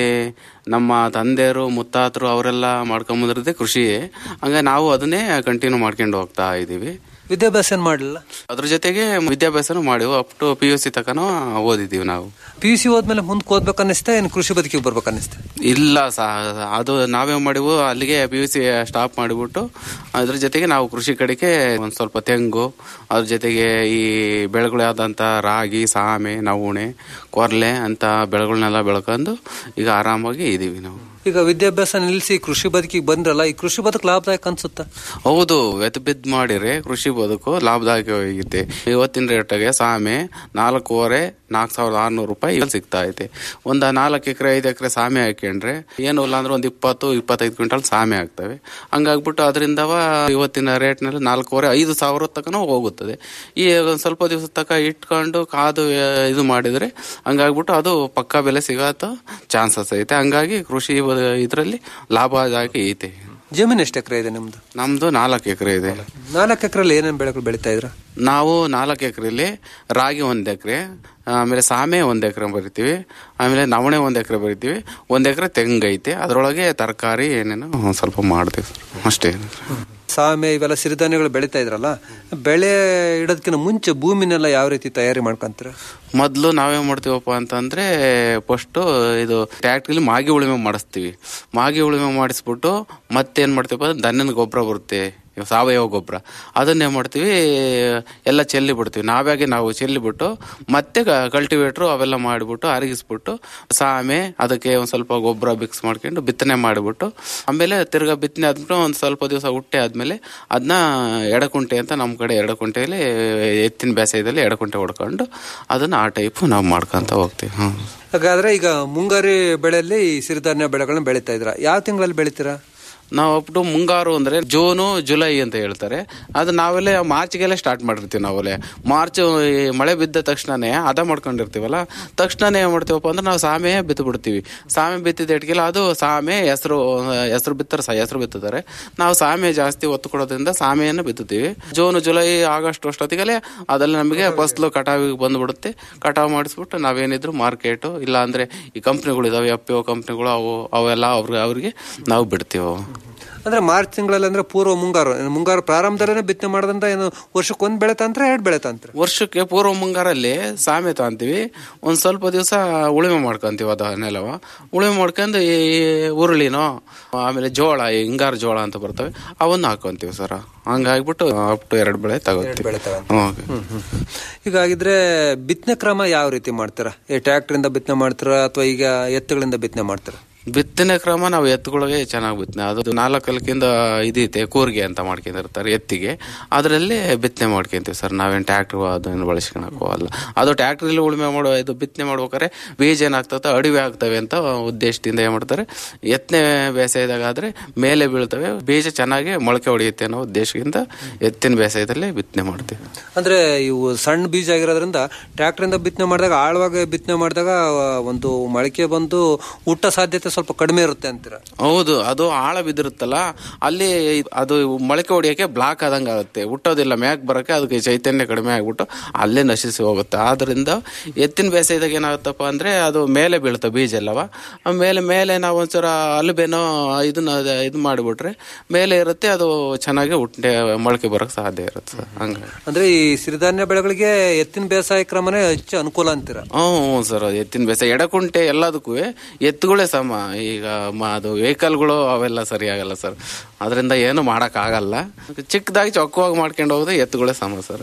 ನಮ್ಮ ತಂದೆಯರು ಮುತ್ತಾತರು ಅವರೆಲ್ಲ ಮಾಡ್ಕೊಂಬಂದಿರೋದೇ ಕೃಷಿಯೇ ಹಂಗಾಗಿ ನಾವು ಅದನ್ನೇ ಕಂಟಿನ್ಯೂ ಮಾಡ್ಕೊಂಡು ಹೋಗ್ತಾ ಇದ್ದೀವಿ ವಿದ್ಯಾಭ್ಯಾಸ ಏನು ಮಾಡಲಿಲ್ಲ ಅದ್ರ ಜೊತೆಗೆ ವಿದ್ಯಾಭ್ಯಾಸನೂ ಮಾಡಿವು up to P U C ತಕನೂ ಓದಿದ್ದೀವಿ ನಾವು ಪಿ ಯು ಸಿ ಹೋದ್ಮೇಲೆ ಮುಂದೆ ಓದ್ಬೇಕು ಅನ್ನಿಸ್ತಾ ಏನು ಕೃಷಿ ಬದುಕಿಗೆ ಬರ್ಬೇಕು ಅನ್ನಿಸ್ತಾ ಇಲ್ಲ ಸಹ ಅದು ನಾವೇ ಮಾಡಿವು ಅಲ್ಲಿಗೆ ಪಿ ಯು ಸಿ ಸ್ಟಾಪ್ ಮಾಡಿಬಿಟ್ಟು ಅದ್ರ ಜೊತೆಗೆ ನಾವು ಕೃಷಿ ಕಡೆಗೆ ಒಂದು ಸ್ವಲ್ಪ ತೆಂಗು ಅದ್ರ ಜೊತೆಗೆ ಈ ಬೆಳೆಗಳಾದಂಥ ರಾಗಿ ಸಾಮೆ ನವಣೆ ಕೊರ್ಲೆ ಅಂತ ಬೆಳೆಗಳನ್ನೆಲ್ಲ ಬೆಳ್ಕೊಂಡು ಈಗ ಆರಾಮಾಗಿ ಇದೀವಿ ನಾವು ಈಗ ವಿದ್ಯಾಭ್ಯಾಸ ನಿಲ್ಲಿಸಿ ಕೃಷಿ ಬದುಕಿಗೆ ಬಂದ್ರಲ್ಲ ಈ ಕೃಷಿ ಬದುಕು ಲಾಭದಾಯಕ ಅನ್ಸುತ್ತಾ ಹೌದು ಎತ್ ಬಿದ್ದು ಮಾಡಿದ್ರೆ ಕೃಷಿ ಬದುಕು ಲಾಭದಾಯಕವಾಗಿದೆ ಇವತ್ತಿನ ರೇಟ್ಗೆ ಸಾಮೆ ನಾಲ್ಕೂವರೆ ನಾಲ್ಕು ಸಾವಿರದ ಆರ್ನೂರು ರೂಪಾಯಿ ಇಲ್ಲಿ ಸಿಗ್ತಾ ಐತೆ ಒಂದು ನಾಲ್ಕು ಎಕರೆ ಐದು ಎಕರೆ ಸಾಮೆ ಹಾಕೊಂಡ್ರೆ ಏನು ಇಲ್ಲ ಅಂದ್ರೆ ಒಂದು ಇಪ್ಪತ್ತು ಇಪ್ಪತ್ತೈದು ಕ್ವಿಂಟಲ್ ಸಾಮೆ ಆಗ್ತವೆ ಹಂಗಾಗ್ಬಿಟ್ಟು ಅದರಿಂದವ ಇವತ್ತಿನ ರೇಟ್ನಲ್ಲಿ ನಾಲ್ಕೂವರೆ ಐದು ಸಾವಿರ ತನಕ ಹೋಗುತ್ತದೆ ಈ ಒಂದು ಸ್ವಲ್ಪ ದಿವಸ ತನಕ ಇಟ್ಕೊಂಡು ಕಾದು ಆ, ಇದು ಮಾಡಿದ್ರೆ ಹಂಗಾಗ್ಬಿಟ್ಟು ಅದು ಪಕ್ಕಾ ಬೆಲೆ ಸಿಗತ್ತ ಚಾನ್ಸಸ್ ಐತೆ ಹಂಗಾಗಿ ಕೃಷಿ ಇದರಲ್ಲಿ ಲಾಭದಾಯಕ ಐತೆ ಜಮೀನು ಎಷ್ಟು ಎಕರೆ ಇದೆ ನಿಮ್ದು ನಮ್ದು ನಾಲ್ಕು ಎಕರೆ ಇದೆ ನಾಲ್ಕು ಎಕರೆಲ್ಲಿ ಏನೇನು ಬೆಳೆಗಳು ಬೆಳೀತಾ ಇದ್ರ ನಾವು ನಾಲ್ಕು ಎಕರೆಲಿ ರಾಗಿ ಒಂದ್ ಎಕರೆ ಆಮೇಲೆ ಸಾಮೆ ಒಂದ್ ಎಕರೆ ಬರಿತೀವಿ ಆಮೇಲೆ ನವಣೆ ಒಂದ್ ಎಕರೆ ಬರಿತೀವಿ ಒಂದ್ ಎಕರೆ ತೆಂಗು ಐತೆ ಅದರೊಳಗೆ ತರಕಾರಿ ಏನೇನೋ ಒಂದ್ ಸ್ವಲ್ಪ ಮಾಡ್ತೀವಿ ಸರ್ ಅಷ್ಟೇ ಸಾಮೆ ಇವೆಲ್ಲ ಸಿರಿಧಾನ್ಯಗಳು ಬೆಳೀತಾ ಇದ್ರಲ್ಲ ಬೆಳೆ ಇಡೋದಕ್ಕಿಂತ ಮುಂಚೆ ಭೂಮಿನೆಲ್ಲ ಯಾವ ರೀತಿ ತಯಾರಿ ಮಾಡ್ಕೊಂತೀರ ಮೊದಲು ನಾವೇನ್ ಮಾಡ್ತೀವಪ್ಪ ಅಂತಂದ್ರೆ ಫಸ್ಟ್ ಇದು ಟ್ಯಾಕ್ಟ್ರಿಲಿ ಮಾಗಿ ಉಳುಮೆ ಮಾಡಿಸ್ತೀವಿ ಮಾಗಿ ಉಳುಮೆ ಮಾಡಿಸ್ಬಿಟ್ಟು ಮತ್ತೇನ್ ಮಾಡ್ತೀವಪ್ಪ ಅಂದ್ರೆ ದನದ ಗೊಬ್ಬರ ಬರುತ್ತೆ ಇವ್ ಸಾವಯವ ಗೊಬ್ಬರ ಅದನ್ನೇ ಮಾಡ್ತೀವಿ ಎಲ್ಲ ಚೆಲ್ಲಿ ಬಿಡ್ತೀವಿ ನಾವಾಗೆ ನಾವು ಚೆಲ್ಲಿಬಿಟ್ಟು ಮತ್ತೆ ಕಲ್ಟಿವೇಟ್ರು ಅವೆಲ್ಲ ಮಾಡಿಬಿಟ್ಟು ಅರಗಿಸ್ಬಿಟ್ಟು ಸಾಮೆ ಅದಕ್ಕೆ ಒಂದ್ ಸ್ವಲ್ಪ ಗೊಬ್ಬರ ಮಿಕ್ಸ್ ಮಾಡ್ಕೊಂಡು ಬಿತ್ತನೆ ಮಾಡಿಬಿಟ್ಟು ಆಮೇಲೆ ತಿರ್ಗಾ ಬಿತ್ತನೆ ಆದ್ಮೇಲೆ ಒಂದ್ ಸ್ವಲ್ಪ ದಿವಸ ಹುಟ್ಟೆ ಆದ್ಮೇಲೆ ಅದನ್ನ ಎಡಕುಂಟೆ ಅಂತ ನಮ್ಮ ಕಡೆ ಎಡಕುಂಟೆಯಲ್ಲಿ ಎತ್ತಿನ ಬೇಸಾಯದಲ್ಲಿ ಎಡಕುಂಟೆ ಹೊಡ್ಕೊಂಡು ಅದನ್ನ ಆ ಟೈಪ್ ನಾವು ಮಾಡ್ಕೊಂತ ಹೋಗ್ತೀವಿ ಹ್ಮ್ ಹಾಗಾದ್ರೆ ಈಗ ಮುಂಗಾರಿ ಬೆಳೆಯಲ್ಲಿ ಈ ಸಿರಿಧಾನ್ಯ ಬೆಳೆಗಳನ್ನ ಬೆಳೀತಾ ಇದ್ರ ಯಾವ ತಿಂಗಳಲ್ಲಿ ಬೆಳಿತೀರಾ ನಾವು ಅಪ್ ಟು ಮುಂಗಾರು ಅಂದ್ರೆ ಜೂನು ಜುಲೈ ಅಂತ ಹೇಳ್ತಾರೆ ಅದು ನಾವೆಲ್ಲ ಮಾರ್ಚ್ಗೆಲ್ಲ ಸ್ಟಾರ್ಟ್ ಮಾಡಿರ್ತೀವಿ ನಾವೆಲ್ಲ ಮಾರ್ಚ್ ಈ ಮಳೆ ಬಿದ್ದ ತಕ್ಷಣನೇ ಹದ ಮಾಡ್ಕೊಂಡಿರ್ತೀವಲ್ಲ ತಕ್ಷಣನೇ ಏನ್ ಮಾಡ್ತೀವಪ್ಪ ಅಂದ್ರೆ ನಾವು ಸಾಮೆ ಬಿತ್ತು ಬಿಡ್ತೀವಿ ಸಾಮೆ ಬಿತ್ತಿದ ಇಟ್ಕಿಲ್ಲ ಅದು ಸಾಮೆ ಹೆಸರು ಹೆಸರು ಬಿತ್ತಾರೆ ಸ ಹೆಸರು ಬಿತ್ತುತ್ತಾರೆ ನಾವು ಸಾಮೆ ಜಾಸ್ತಿ ಒತ್ತು ಕೊಡೋದ್ರಿಂದ ಸಾಮೆಯನ್ನು ಬಿತ್ತುತ್ತೀವಿ ಜೂನ್ ಜುಲೈ ಆಗಸ್ಟ್ ಅಷ್ಟೊತ್ತಿಗಲೇ ಅದೆಲ್ಲ ನಮಗೆ ಫಸ್ಲು ಕಟಾವಿಗೆ ಬಂದ್ಬಿಡುತ್ತೆ ಕಟಾವು ಮಾಡಿಸ್ಬಿಟ್ಟು ನಾವೇನಿದ್ರು ಮಾರ್ಕೆಟು ಇಲ್ಲ ಅಂದ್ರೆ ಈ ಕಂಪ್ನಿಗಳು ಇದಾವೆ ಎಫ್ ಪಿ ಒ ಕಂಪ್ನಿಗಳು ಅವು ಅವೆಲ್ಲ ಅವ್ರಿಗೆ ಅವ್ರಿಗೆ ನಾವು ಬಿಡ್ತೀವಿ ಅವು. ಅಂದ್ರೆ ಮಾರ್ಚ್ ತಿಂಗಳಲ್ಲಿ ಅಂದ್ರೆ ಪೂರ್ವ ಮುಂಗಾರು ಏನು ಮುಂಗಾರು ಪ್ರಾರಂಭದಲ್ಲೇ ಬಿತ್ತನೆ ಮಾಡೋದ್ರಿಂದ ಏನು ವರ್ಷಕ್ಕೆ ಒಂದ್ ಬೆಳೆ ತಂತ್ರ ಎರಡು ಬೆಳೆ ತಂತ್ರ ವರ್ಷಕ್ಕೆ ಪೂರ್ವ ಮುಂಗಾರಲ್ಲಿ ಸಾಮೆ ತಾಂತೀವಿ ಒಂದ್ ಸ್ವಲ್ಪ ದಿವಸ ಉಳುಮೆ ಮಾಡ್ಕೊಂತೀವಿ ಅದ ನೆಲವ ಉಳುಮೆ ಮಾಡ್ಕೊಂಡು ಈ ಉರುಳಿನೋ ಆಮೇಲೆ ಜೋಳ ಈ ಹಿಂಗಾರು ಜೋಳ ಅಂತ ಬರ್ತವೆ ಅವನ್ನ ಹಾಕೊಂತೀವಿ ಸರ್ ಹಂಗಾಗ್ಬಿಟ್ಟು ಅಪ್ ಟು ಎರಡು ಬೆಳೆ ತಗೋತೀವಿ ಹ್ಮ್. ಹೀಗಾಗಿದ್ರೆ ಬಿತ್ತನೆ ಕ್ರಮ ಯಾವ ರೀತಿ ಮಾಡ್ತೀರಾ ಈ ಟ್ರ್ಯಾಕ್ಟರ್ ಬಿತ್ತನೆ ಮಾಡ್ತೀರಾ ಅಥವಾ ಈಗ ಎತ್ತುಗಳಿಂದ ಬಿತ್ತನೆ ಮಾಡ್ತೀರಾ ಬಿತ್ತನೆ ಕ್ರಮ ನಾವು ಎತ್ತುಗಳಿಗೆ ಚೆನ್ನಾಗಿ ಬಿತ್ತನೆ ಅದು ನಾಲ್ಕು ಕಲ್ಕಿಂದ ಇದೈತೆ ಕೂರ್ಗೆ ಅಂತ ಮಾಡ್ಕೊಂಡಿರ್ತಾರೆ ಎತ್ತಿಗೆ ಅದರಲ್ಲಿ ಬಿತ್ತನೆ ಮಾಡ್ಕೊಂತೀವಿ ಸರ್ ನಾವೇನು ಟ್ಯಾಕ್ಟ್ರ್ ಅದನ್ನು ಬಳಸ್ಕೊಳಕ್ ಹೋಗಲ್ಲ ಅದು ಟ್ಯಾಕ್ಟ್ರಲ್ಲಿ ಉಳುಮೆ ಮಾಡೋ ಇದು ಬಿತ್ತನೆ ಮಾಡ್ಬೇಕಾದ್ರೆ ಬೀಜ ಏನಾಗ್ತದೆ ಅಡಿವೆ ಆಗ್ತವೆ ಅಂತ ಉದ್ದೇಶದಿಂದ ಏನ್ ಮಾಡ್ತಾರೆ ಎತ್ತನೆ ಬೇಸಾಯದಾಗ ಆದ್ರೆ ಮೇಲೆ ಬೀಳ್ತವೆ ಬೀಜ ಚೆನ್ನಾಗಿ ಮೊಳಕೆ ಹೊಡೆಯುತ್ತೆ ಅನ್ನೋ ಉದ್ದೇಶದಿಂದ ಎತ್ತಿನ ಬೇಸಾಯದಲ್ಲೇ ಬಿತ್ತನೆ ಮಾಡ್ತೀವಿ ಅಂದ್ರೆ ಇವು ಸಣ್ಣ ಬೀಜ ಆಗಿರೋದ್ರಿಂದ ಟ್ರ್ಯಾಕ್ಟರ್ ಇಂದ ಬಿತ್ತನೆ ಮಾಡಿದಾಗ ಆಳವಾಗಿ ಬಿತ್ತನೆ ಮಾಡಿದಾಗ ಒಂದು ಮೊಳಕೆ ಬಂದು ಹುಟ್ಟ ಸಾಧ್ಯತೆ ಸ್ವಲ್ಪ ಕಡಿಮೆ ಇರುತ್ತೆ ಅಂತೀರ ಹೌದು ಅದು ಆಳ ಬಿದ್ದಿರುತ್ತಲ್ಲ ಅಲ್ಲಿ ಅದು ಮೊಳಕೆ ಹೊಡಿಯಕ್ಕೆ ಬ್ಲಾಕ್ ಆದಂಗೆ ಆಗುತ್ತೆ ಹುಟ್ಟೋದಿಲ್ಲ ಮ್ಯಾಕ್ ಬರೋಕೆ ಅದಕ್ಕೆ ಚೈತನ್ಯ ಕಡಿಮೆ ಆಗ್ಬಿಟ್ಟು ಅಲ್ಲೇ ನಶಿಸಿ ಹೋಗುತ್ತೆ ಆದ್ರಿಂದ ಎತ್ತಿನ ಬೇಸಾಯದಾಗ ಏನಾಗುತ್ತಪ್ಪ ಅಂದ್ರೆ ಅದು ಮೇಲೆ ಬೀಳುತ್ತೆ ಬೀಜ ಎಲ್ಲವ ಆ ಮೇಲೆ ಮೇಲೆ ನಾವು ಒಂಚೂರ ಅಲುಬೆನೋ ಇದನ್ನ ಇದು ಮಾಡಿಬಿಟ್ರೆ ಮೇಲೆ ಇರುತ್ತೆ ಅದು ಚೆನ್ನಾಗಿ ಹುಟ್ಟೆ ಮೊಳಕೆ ಬರೋಕೆ ಸಾಧ್ಯ ಇರುತ್ತೆ ಸರ್ ಹಂಗಾಗಿ ಅಂದ್ರೆ ಈ ಸಿರಿಧಾನ್ಯ ಬೆಳೆಗಳಿಗೆ ಎತ್ತಿನ ಬೇಸಾಯ ಕ್ರಮನೇ ಹೆಚ್ಚು ಅನುಕೂಲ ಅಂತೀರ ಹ್ಞೂ ಸರ್ ಎತ್ತಿನ ಬೇಸಾಯ ಎಡಕುಂಟೆ ಎಲ್ಲದಕ್ಕೂ ಎತ್ತುಗಳೇ ಸಮ ಈಗ ಮ- ಅದು ವೆಹಿಕಲ್ಗಳು ಅವೆಲ್ಲ ಸರಿಯಾಗಲ್ಲ ಸರ್ ಅದರಿಂದ ಏನು ಆಗಲ್ಲ ಚಿಕ್ಕದಾಗಿ ಚೊಕ್ಕವಾಗಿ ಮಾಡ್ಕೊಂಡು ಹೋಗೋದು ಎತ್ತುಗಳೇ ಸಮ ಸರ್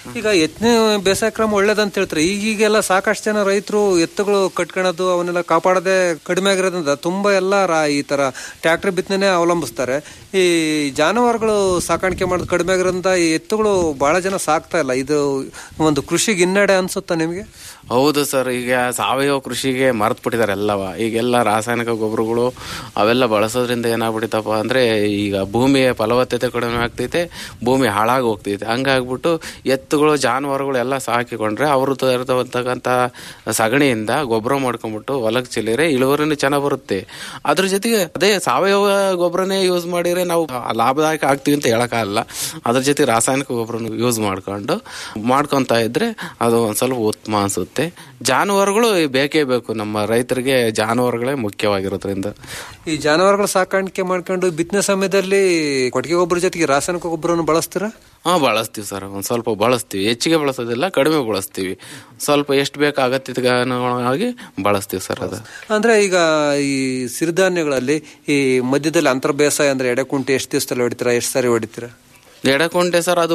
ಈಗ ಎತ್ತನೆ ಬೇಸಾಯ ಕ್ರಮ ಒಳ್ಳೇದಂತ ಹೇಳ್ತಾರೆ ಈಗೀಗೆಲ್ಲ ಸಾಕಷ್ಟು ಜನ ರೈತರು ಎತ್ತುಗಳು ಕಟ್ಕೊಳೋದು ಅವನ್ನೆಲ್ಲ ಕಾಪಾಡದೆ ಕಡಿಮೆ ಆಗಿರೋದ್ರಿಂದ ತುಂಬಾ ಎಲ್ಲ ರಾ- ಈ ತರ ಟ್ರ್ಯಾಕ್ಟರ್ ಬಿತ್ತನೆ ಅವಲಂಬಿಸ್ತಾರೆ ಈ ಜಾನುವಾರುಗಳು ಸಾಕಾಣಿಕೆ ಮಾಡೋದು ಕಡಿಮೆ ಆಗಿರೋದ್ರಿಂದ ಈ ಎತ್ತುಗಳು ಬಹಳ ಜನ ಸಾಕ್ತಾ ಇಲ್ಲ ಇದು ಒಂದು ಕೃಷಿಗೆ ಹಿನ್ನಡೆ ಅನ್ಸುತ್ತಾ ನಿಮಗೆ ಹೌದು ಸರ್ ಈಗ ಸಾವಯವ ಕೃಷಿಗೆ ಮರ್ತ್ ಬಿಟ್ಟಿದ್ದಾರೆ ಎಲ್ಲವ ಈಗೆಲ್ಲ ರಾಸಾಯನಿಕ ಗೊಬ್ಬರಗಳು ಅವೆಲ್ಲ ಬಳಸೋದ್ರಿಂದ ಏನಾಗ್ಬಿಟ್ಟಿತ್ತಪ್ಪ ಅಂದ್ರೆ ಈಗ ಭೂಮಿಯ ಫಲವತ್ತತೆ ಕಡಿಮೆ ಆಗ್ತೈತೆ ಭೂಮಿ ಹಾಳಾಗಿ ಹೋಗ್ತೈತೆ ಹಂಗಾಗ್ಬಿಟ್ಟು ಎತ್ತುಗಳು ಜಾನುವಾರುಗಳು ಎಲ್ಲ ಸಾಕಿಕೊಂಡ್ರೆ ಅವರು ತರ್ತಕ್ಕಂಥ ಸಗಣಿಯಿಂದ ಗೊಬ್ಬರ ಮಾಡ್ಕೊಂಡ್ಬಿಟ್ಟು ಹೊಲಕ್ಕೆ ಚೆಲ್ಲಿದ್ರೆ ಇಳುವರಿನೂ ಚೆನ್ನಾಗಿ ಬರುತ್ತೆ ಅದ್ರ ಜೊತೆಗೆ ಅದೇ ಸಾವಯವ ಗೊಬ್ಬರನೇ ಯೂಸ್ ಮಾಡಿದ್ರೆ ನಾವು ಲಾಭದಾಯಕ ಆಗ್ತೀವಿ ಅಂತ ಹೇಳಕ್ಕಾಗಲ್ಲ ಅದ್ರ ಜೊತೆ ರಾಸಾಯನಿಕ ಗೊಬ್ಬರನ ಯೂಸ್ ಮಾಡ್ಕೊಂಡು ಮಾಡ್ಕೊಂತ ಇದ್ರೆ ಅದು ಒಂದ್ ಸ್ವಲ್ಪ ಉತ್ತಮ ಅನ್ಸುತ್ತೆ ಜಾನುವಾರುಗಳು ಬೇಕೇ ಬೇಕು ನಮ್ಮ ರೈತರಿಗೆ ಜಾನುವಾರುಗಳೇ ಮುಖ್ಯವಾಗಿರೋದ್ರಿಂದ ಈ ಜಾನುವಾರುಗಳ ಸಾಕಾಣಿಕೆ ಮಾಡ್ಕೊಂಡು ಬಿತ್ತನೆ ಸಮಯದಲ್ಲಿ ಕೊಟ್ಟಿಗೆ ಗೊಬ್ಬರ ಜೊತೆಗೆ ರಾಸಾಯನಿಕ ಗೊಬ್ಬರವನ್ನು ಬಳಸ್ತೀರಾ ಹಾ ಬಳಸ್ತೀವಿ ಸರ್ ಒಂದ್ ಸ್ವಲ್ಪ ಬಳಸ್ತೀವಿ ಹೆಚ್ಚಿಗೆ ಬಳಸೋದಿಲ್ಲ ಕಡಿಮೆ ಬಳಸ್ತೀವಿ ಸ್ವಲ್ಪ ಎಷ್ಟು ಬೇಕು ಅಗತ್ಯತೆಗೆ ಅನುಗುಣವಾಗಿ ಬಳಸ್ತೀವಿ ಸರ್ ಅದು ಅಂದ್ರೆ ಈಗ ಈ ಸಿರಿಧಾನ್ಯಗಳಲ್ಲಿ ಈ ಮಧ್ಯದಲ್ಲಿ ಅಂತರ ಬೇಸಾಯ ಅಂದ್ರೆ ಎಡೆಕುಂಟೆ ಎಷ್ಟು ದಿವಸದಲ್ಲಿ ಹೊಡಿತೀರಾ ಎಷ್ಟು ಸಾರಿ ಹೊಡಿತೀರಾ ಎಡಕೊಂಟೆ ಸರ್ ಅದು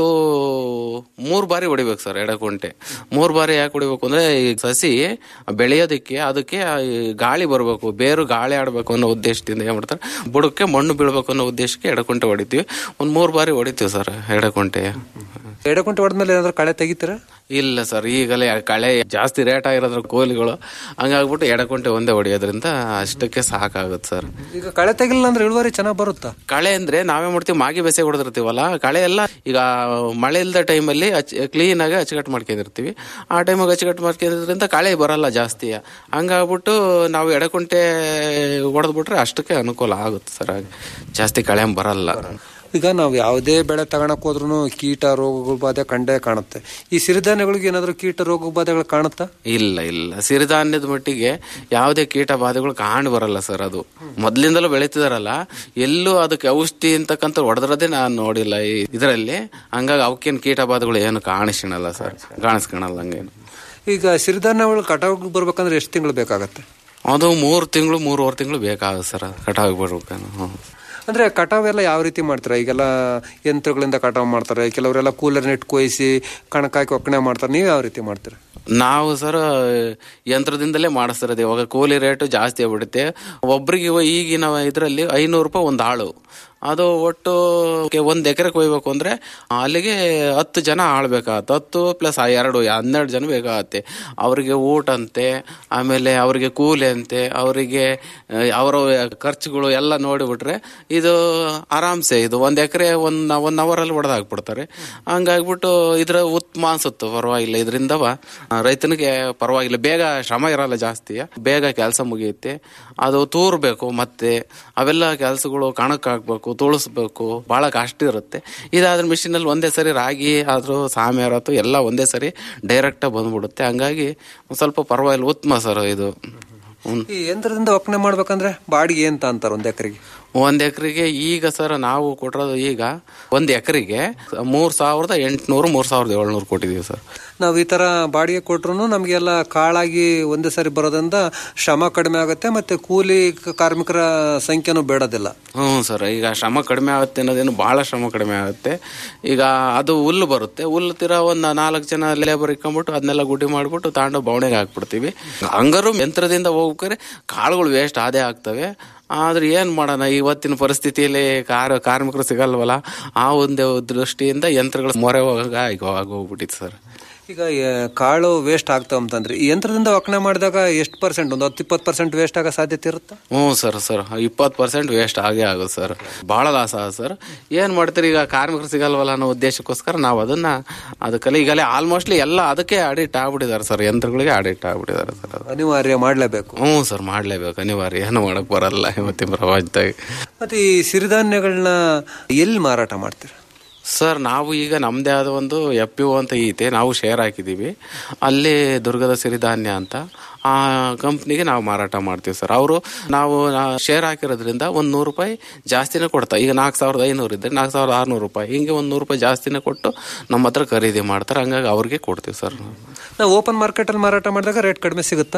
ಮೂರ್ ಬಾರಿ ಹೊಡಿಬೇಕು ಸರ್ ಎಡಕೊಂಟೆ ಮೂರ್ ಬಾರಿ ಯಾಕೆ ಹೊಡಿಬೇಕು ಅಂದ್ರೆ ಈ ಸಸಿ ಬೆಳೆಯೋದಕ್ಕೆ ಅದಕ್ಕೆ ಈ ಗಾಳಿ ಬರಬೇಕು ಬೇರು ಗಾಳಿ ಆಡ್ಬೇಕು ಅನ್ನೋ ಉದ್ದೇಶದಿಂದ ಏನ್ ಮಾಡ್ತಾರೆ ಬುಡಕ್ಕೆ ಮಣ್ಣು ಬೀಳ್ಬೇಕು ಅನ್ನೋ ಉದ್ದೇಶಕ್ಕೆ ಎಡಕೊಂಟೆ ಹೊಡಿತೀವಿ ಒಂದ್ ಮೂರ್ ಬಾರಿ ಹೊಡಿತೀವಿ ಸರ್ ಎಡಕೊಂಟೆ ಎಡೆಕುಂಟೆ ಹೊಡೆದ್ಮೇಲೆ ಏನಾದ್ರು ಕಳೆ ತೆಗಿತೀರಾ ಇಲ್ಲ ಸರ್ ಈಗಲೇ ಕಳೆ ಜಾಸ್ತಿ ರೇಟ್ ಆಗಿರೋದ್ರ ಕೋಲಿಗಳು ಹಂಗಾಗ್ಬಿಟ್ಟು ಎಡಕೊಂಟೆ ಒಂದೇ ಹೊಡಿಯೋದ್ರಿಂದ ಅಷ್ಟಕ್ಕೆ ಸಾಕಾಗುತ್ತೆ ಸರ್ ಈಗ ಕಳೆ ತೆಗಿಲ್ಲ ಅಂದ್ರೆ ಇಳುವರಿ ಚೆನ್ನಾಗಿ ಬರುತ್ತಾ ಕಳೆ ಅಂದ್ರೆ ನಾವೇ ಮಾಡ್ತೀವಿ ಮಾಗಿ ಬೆಸೆ ಹೊಡೆದಿರ್ತೀವಲ್ಲ ಕಳೆ ಎಲ್ಲ ಈಗ ಮಳೆ ಇಲ್ಲದ ಟೈಮಲ್ಲಿ ಕ್ಲೀನ್ ಆಗಿ ಅಚ್ಚುಕಟ್ಟು ಮಾಡ್ಕೊಂಡಿರ್ತೀವಿ ಆ ಟೈಮಾಗ ಅಚ್ಚುಕಟ್ಟು ಮಾಡ್ಕೊಂಡಿದ್ರಿಂದ ಕಳೆ ಬರಲ್ಲ ಜಾಸ್ತಿ ಹಂಗಾಗ್ಬಿಟ್ಟು ನಾವು ಎಡಕುಂಟೆ ಹೊಡೆದ್ಬಿಟ್ರೆ ಅಷ್ಟಕ್ಕೆ ಅನುಕೂಲ ಆಗುತ್ತೆ ಸರ್ ಹಾಗೆ ಜಾಸ್ತಿ ಕಳೆ ಬರಲ್ಲ ಈಗ ನಾವು ಯಾವುದೇ ಬೆಳೆ ತಗೊಳಕ್ ಹೋದ್ರು ಕೀಟ ರೋಗಗಳ ಬಾಧೆ ಕಂಡೇ ಕಾಣುತ್ತೆ ಈ ಸಿರಿಧಾನ್ಯಗಳಿಗೆ ಏನಾದ್ರು ಕೀಟ ರೋಗ ಬಾಧೆಗಳು ಕಾಣುತ್ತಾ ಇಲ್ಲ ಇಲ್ಲ ಸಿರಿಧಾನ್ಯದ ಮಟ್ಟಿಗೆ ಯಾವುದೇ ಕೀಟ ಬಾಧೆಗಳು ಕಾಣ್ ಬರಲ್ಲ ಸರ್ ಅದು ಮೊದ್ಲಿಂದಲೂ ಬೆಳೀತಿದಾರಲ್ಲ ಎಲ್ಲೂ ಅದಕ್ಕೆ ಔಷಧಿ ಅಂತಕ್ಕಂಥ ಹೊಡೆದ್ರದೇ ನಾನು ನೋಡಿಲ್ಲ ಈ ಇದರಲ್ಲಿ ಹಂಗಾಗಿ ಅವಕ್ಕೇನು ಕೀಟ ಬಾಧೆಗಳು ಏನು ಕಾಣಿಸ್ಕೊಳಲ್ಲ ಸರ್ ಕಾಣಿಸ್ಕೊಳಲ್ಲ ಹಂಗೇನು ಈಗ ಸಿರಿಧಾನ್ಯಗಳು ಕಟಾವ್ ಬರ್ಬೇಕಂದ್ರೆ ಎಷ್ಟು ತಿಂಗಳು ಬೇಕಾಗತ್ತೆ ಅದು ಮೂರು ತಿಂಗಳು ಮೂರುವರೆ ತಿಂಗಳು ಬೇಕಾಗುತ್ತೆ ಸರ್ ಕಟಾವ್ ಬರ್ಬೇಕು ಹ್ಞೂ ಅಂದ್ರೆ ಕಟಾವ್ ಎಲ್ಲ ಯಾವ ರೀತಿ ಮಾಡ್ತಾರೆ ಈಗೆಲ್ಲ ಯಂತ್ರಗಳಿಂದ ಕಟಾವ್ ಮಾಡ್ತಾರೆ ಕೆಲವರೆಲ್ಲ ಕೂಲರ್ ನೆಟ್ ಕೊಯ್ಸಿ ಕಣಕಾಕಿ ಒಕ್ಕಣೆ ಮಾಡ್ತಾರೆ ನೀವು ಯಾವ ರೀತಿ ಮಾಡ್ತೀರಾ ನಾವು ಸರ್ ಯಂತ್ರದಿಂದಲೇ ಮಾಡಿಸ್ತಿರೋದು ಇವಾಗ ಕೂಲಿ ರೇಟು ಜಾಸ್ತಿ ಆಗ್ಬಿಡುತ್ತೆ ಒಬ್ರಿಗೆ ಇವ- ಈಗಿನ ಇದರಲ್ಲಿ ಐನೂರು ರೂಪಾಯಿ ಒಂದು ಆಳು ಅದು ಒಟ್ಟು ಕೆ- ಒಂದ್ ಎಕರೆ ಕೊಯ್ಬೇಕು ಅಂದ್ರೆ ಅಲ್ಲಿಗೆ ಹತ್ತು ಜನ ಆಳ್ಬೇಕಾಗತ್ತೆ ಹತ್ತು ಪ್ಲಸ್ ಎರಡು ಹನ್ನೆರಡು ಜನ ಬೇಕಾಗತ್ತೆ ಅವರಿಗೆ ಊಟ ಅಂತೆ ಆಮೇಲೆ ಅವರಿಗೆ ಕೂಲಿ ಅಂತೆ ಅವರಿಗೆ ಅವರ ಖರ್ಚುಗಳು ಎಲ್ಲ ನೋಡಿಬಿಟ್ರೆ ಇದು ಆರಾಮ್ಸೆ ಇದು ಒಂದ್ ಎಕರೆ ಒಂದ್ ಒನ್ ಅವರ್ ಅಲ್ಲಿ ಹೊಡೆದಾಕ್ಬಿಡ್ತಾರೆ ಹಂಗಾಗ್ಬಿಟ್ಟು ಇದ್ರ ಉತ್ತಮ ಅನ್ಸುತ್ತೆ ಪರವಾಗಿಲ್ಲ ಇದರಿಂದವ ರೈತನಿಗೆ ಪರವಾಗಿಲ್ಲ ಬೇಗ ಶ್ರಮ ಇರಲ್ಲ ಜಾಸ್ತಿ ಬೇಗ ಕೆಲಸ ಮುಗಿಯುತ್ತೆ ಅದು ತೂರ್ಬೇಕು ಮತ್ತೆ ಅವೆಲ್ಲ ಕೆಲಸಗಳು ಕಣಕ್ ಹಾಕ್ಬೇಕು ತುಳಿಸ್ಬೇಕು ಬಹಳ ಕಷ್ಟ ಇರುತ್ತೆ ಇದಾದ್ರೆ ಮಿಷಿನ್ ಅಲ್ಲಿ ಒಂದೇ ಸರಿ ರಾಗಿ ಆದ್ರೂ ಸಾಮ್ಯಾರ ಆಯ್ತು ಎಲ್ಲ ಒಂದೇ ಸರಿ ಡೈರೆಕ್ಟ್ ಬಂದ್ಬಿಡುತ್ತೆ ಹಂಗಾಗಿ ಒಂದ್ ಸ್ವಲ್ಪ ಪರವಾಗಿಲ್ಲ ಉತ್ತಮ ಸರ್ ಇದು ಹ್ಮ್. ಈ ಯಂತ್ರದಿಂದ ಒಕ್ಕಣೆ ಮಾಡ್ಬೇಕಂದ್ರೆ ಬಾಡಿಗೆ ಅಂತ ಅಂತಾರೆ ಒಂದ್ ಎಕರೆಗೆ ಒಂದ್ ಎಕರೆಗೆ ಈಗ ಸರ್ ನಾವು ಕೊಟ್ಟಿರೋದು ಈಗ ಒಂದ್ ಎಕರೆಗೆ ಮೂರ್ ಸಾವಿರದ ಎಂಟುನೂರು ಮೂರ್ ಸಾವಿರದ ಏಳ್ನೂರು ಕೊಟ್ಟಿದೀವಿ ಸರ್ ನಾವು ಈ ತರ ಬಾಡಿಗೆ ಕೊಟ್ರು ನಮ್ಗೆಲ್ಲ ಕಾಳಾಗಿ ಒಂದೇ ಸಾರಿ ಬರೋದ್ರಿಂದ ಶ್ರಮ ಕಡಿಮೆ ಆಗುತ್ತೆ ಮತ್ತೆ ಕೂಲಿ ಕ- ಕಾರ್ಮಿಕರ ಸಂಖ್ಯೆನೂ ಬೇಡೋದಿಲ್ಲ ಹ್ಞೂ ಸರ್ ಈಗ ಶ್ರಮ ಕಡಿಮೆ ಆಗುತ್ತೆ ಅನ್ನೋದೇನು ಬಹಳ ಶ್ರಮ ಕಡಿಮೆ ಆಗುತ್ತೆ ಈಗ ಅದು ಹುಲ್ಲು ಬರುತ್ತೆ ಹುಲ್ಲು ತೀರ ಒಂದು ನಾಲ್ಕು ಜನ ಲೇಬರ್ ಇಟ್ಕೊಂಡ್ಬಿಟ್ಟು ಅದನ್ನೆಲ್ಲ ಗುಡ್ಡಿ ಮಾಡ್ಬಿಟ್ಟು ತಾಂಡು ಬವಣೆಗೆ ಹಾಕ್ಬಿಡ್ತೀವಿ ಹಂಗಾರು ಯಂತ್ರದಿಂದ ಹೋಗ್ಬೇಕಾರೆ ಕಾಳುಗಳು ವೇಸ್ಟ್ ಆದೇ ಆಗ್ತವೆ ಆದ್ರೆ ಏನ್ ಮಾಡೋಣ ಇವತ್ತಿನ ಪರಿಸ್ಥಿತಿಯಲ್ಲಿ ಕಾರ ಕಾರ್ಮಿಕರು ಸಿಗಲ್ವಲ್ಲ ಆ ಒಂದು ದೃಷ್ಟಿಯಿಂದ ಯಂತ್ರಗಳು ಮೊರೆ ಹೋಗಾಗ ಈಗ ಆಗೋಗ್ಬಿಟ್ಟಿತ್ತು ಸರ್ ಈಗ ಆ, ಕಾಳು ವೇಸ್ಟ್ ಆಗ್ತಾವ ಅಂತಂದ್ರೆ ಈ ಯಂತ್ರದಿಂದ ಒಕ್ಕಣೆ ಮಾಡಿದಾಗ ಎಷ್ಟು ಪರ್ಸೆಂಟ್ ಒಂದು ಹತ್ತು ಇಪ್ಪತ್ತು ಪರ್ಸೆಂಟ್ ವೇಸ್ಟ್ ಆಗೋ ಸಾಧ್ಯತೆ ಇರುತ್ತಾ ಹ್ಞೂ ಸರ್ ಸರ್ ಇಪ್ಪತ್ತು ಪರ್ಸೆಂಟ್ ವೇಸ್ಟ್ ಆಗೇ ಆಗುತ್ತೆ ಸರ್ ಭಾಳ ಲಾಸ್ ಆಗ ಸರ್ ಏನು ಮಾಡ್ತೀರಿ ಈಗ ಕಾರ್ಮಿಕರು ಸಿಗಲ್ವಲ್ಲ ಅನ್ನೋ ಉದ್ದೇಶಕ್ಕೋಸ್ಕರ ನಾವು ಅದನ್ನ ಅದಕ್ಕೆಲ್ಲ ಈಗಲೇ ಆಲ್ಮೋಸ್ಟ್ಲಿ ಎಲ್ಲ ಅದಕ್ಕೆ ಅಡಿಕ್ಟ್ ಆಗ್ಬಿಟ್ಟಿದ್ದಾರೆ ಸರ್ ಯಂತ್ರಗಳಿಗೆ ಅಡಿಕ್ಟ್ ಆಗ್ಬಿಟ್ಟಿದ್ದಾರೆ ಸರ್ ಅದು ಅನಿವಾರ್ಯ ಮಾಡ್ಲೇಬೇಕು ಹ್ಞೂ ಸರ್ ಮಾಡಲೇಬೇಕು ಅನಿವಾರ್ಯ ಏನು ಮಾಡಕ್ ಬರಲ್ಲ ಇವತ್ತಿನ ಪ್ರಪಂಚದಾಗ ಮತ್ತೆ ಈ ಸಿರಿಧಾನ್ಯಗಳನ್ನ ಎಲ್ಲಿ ಮಾರಾಟ ಮಾಡ್ತೀರಾ ಸರ್ ನಾವು ಈಗ ನಮ್ದೇ ಆದ ಒಂದು ಎಫ್ ಪಿ ಒ ಅಂತ ಐತೆ ನಾವು ಶೇರ್ ಹಾಕಿದೀವಿ ಅಲ್ಲಿ ದುರ್ಗದ ಸಿರಿಧಾನ್ಯ ಅಂತ ಆ ಕಂಪ್ನಿಗೆ ನಾವು ಮಾರಾಟ ಮಾಡ್ತೀವಿ ಸರ್ ಅವರು ನಾವು ಶೇರ್ ಹಾಕಿರೋದ್ರಿಂದ ಒಂದು ನೂರು ರೂಪಾಯಿ ಜಾಸ್ತಿನೇ ಕೊಡ್ತಾರೆ ಈಗ ನಾಲ್ಕು ಸಾವಿರದ ಐನೂರು ಇದ್ದರೆ ನಾಲ್ಕು ಸಾವಿರದ ಆರುನೂರು ರೂಪಾಯಿ ಹಿಂಗೆ ಒಂದು ನೂರು ರೂಪಾಯಿ ಜಾಸ್ತಿನೇ ಕೊಟ್ಟು ನಮ್ಮ ಹತ್ರ ಖರೀದಿ ಮಾಡ್ತಾರೆ ಹಂಗಾಗಿ ಅವ್ರಿಗೆ ಕೊಡ್ತೀವಿ ಸರ್ ನಾವು ಓಪನ್ ಮಾರ್ಕೆಟ್ ಅಲ್ಲಿ ಮಾರಾಟ ಮಾಡಿದಾಗ ರೇಟ್ ಕಡಿಮೆ ಸಿಗುತ್ತಾ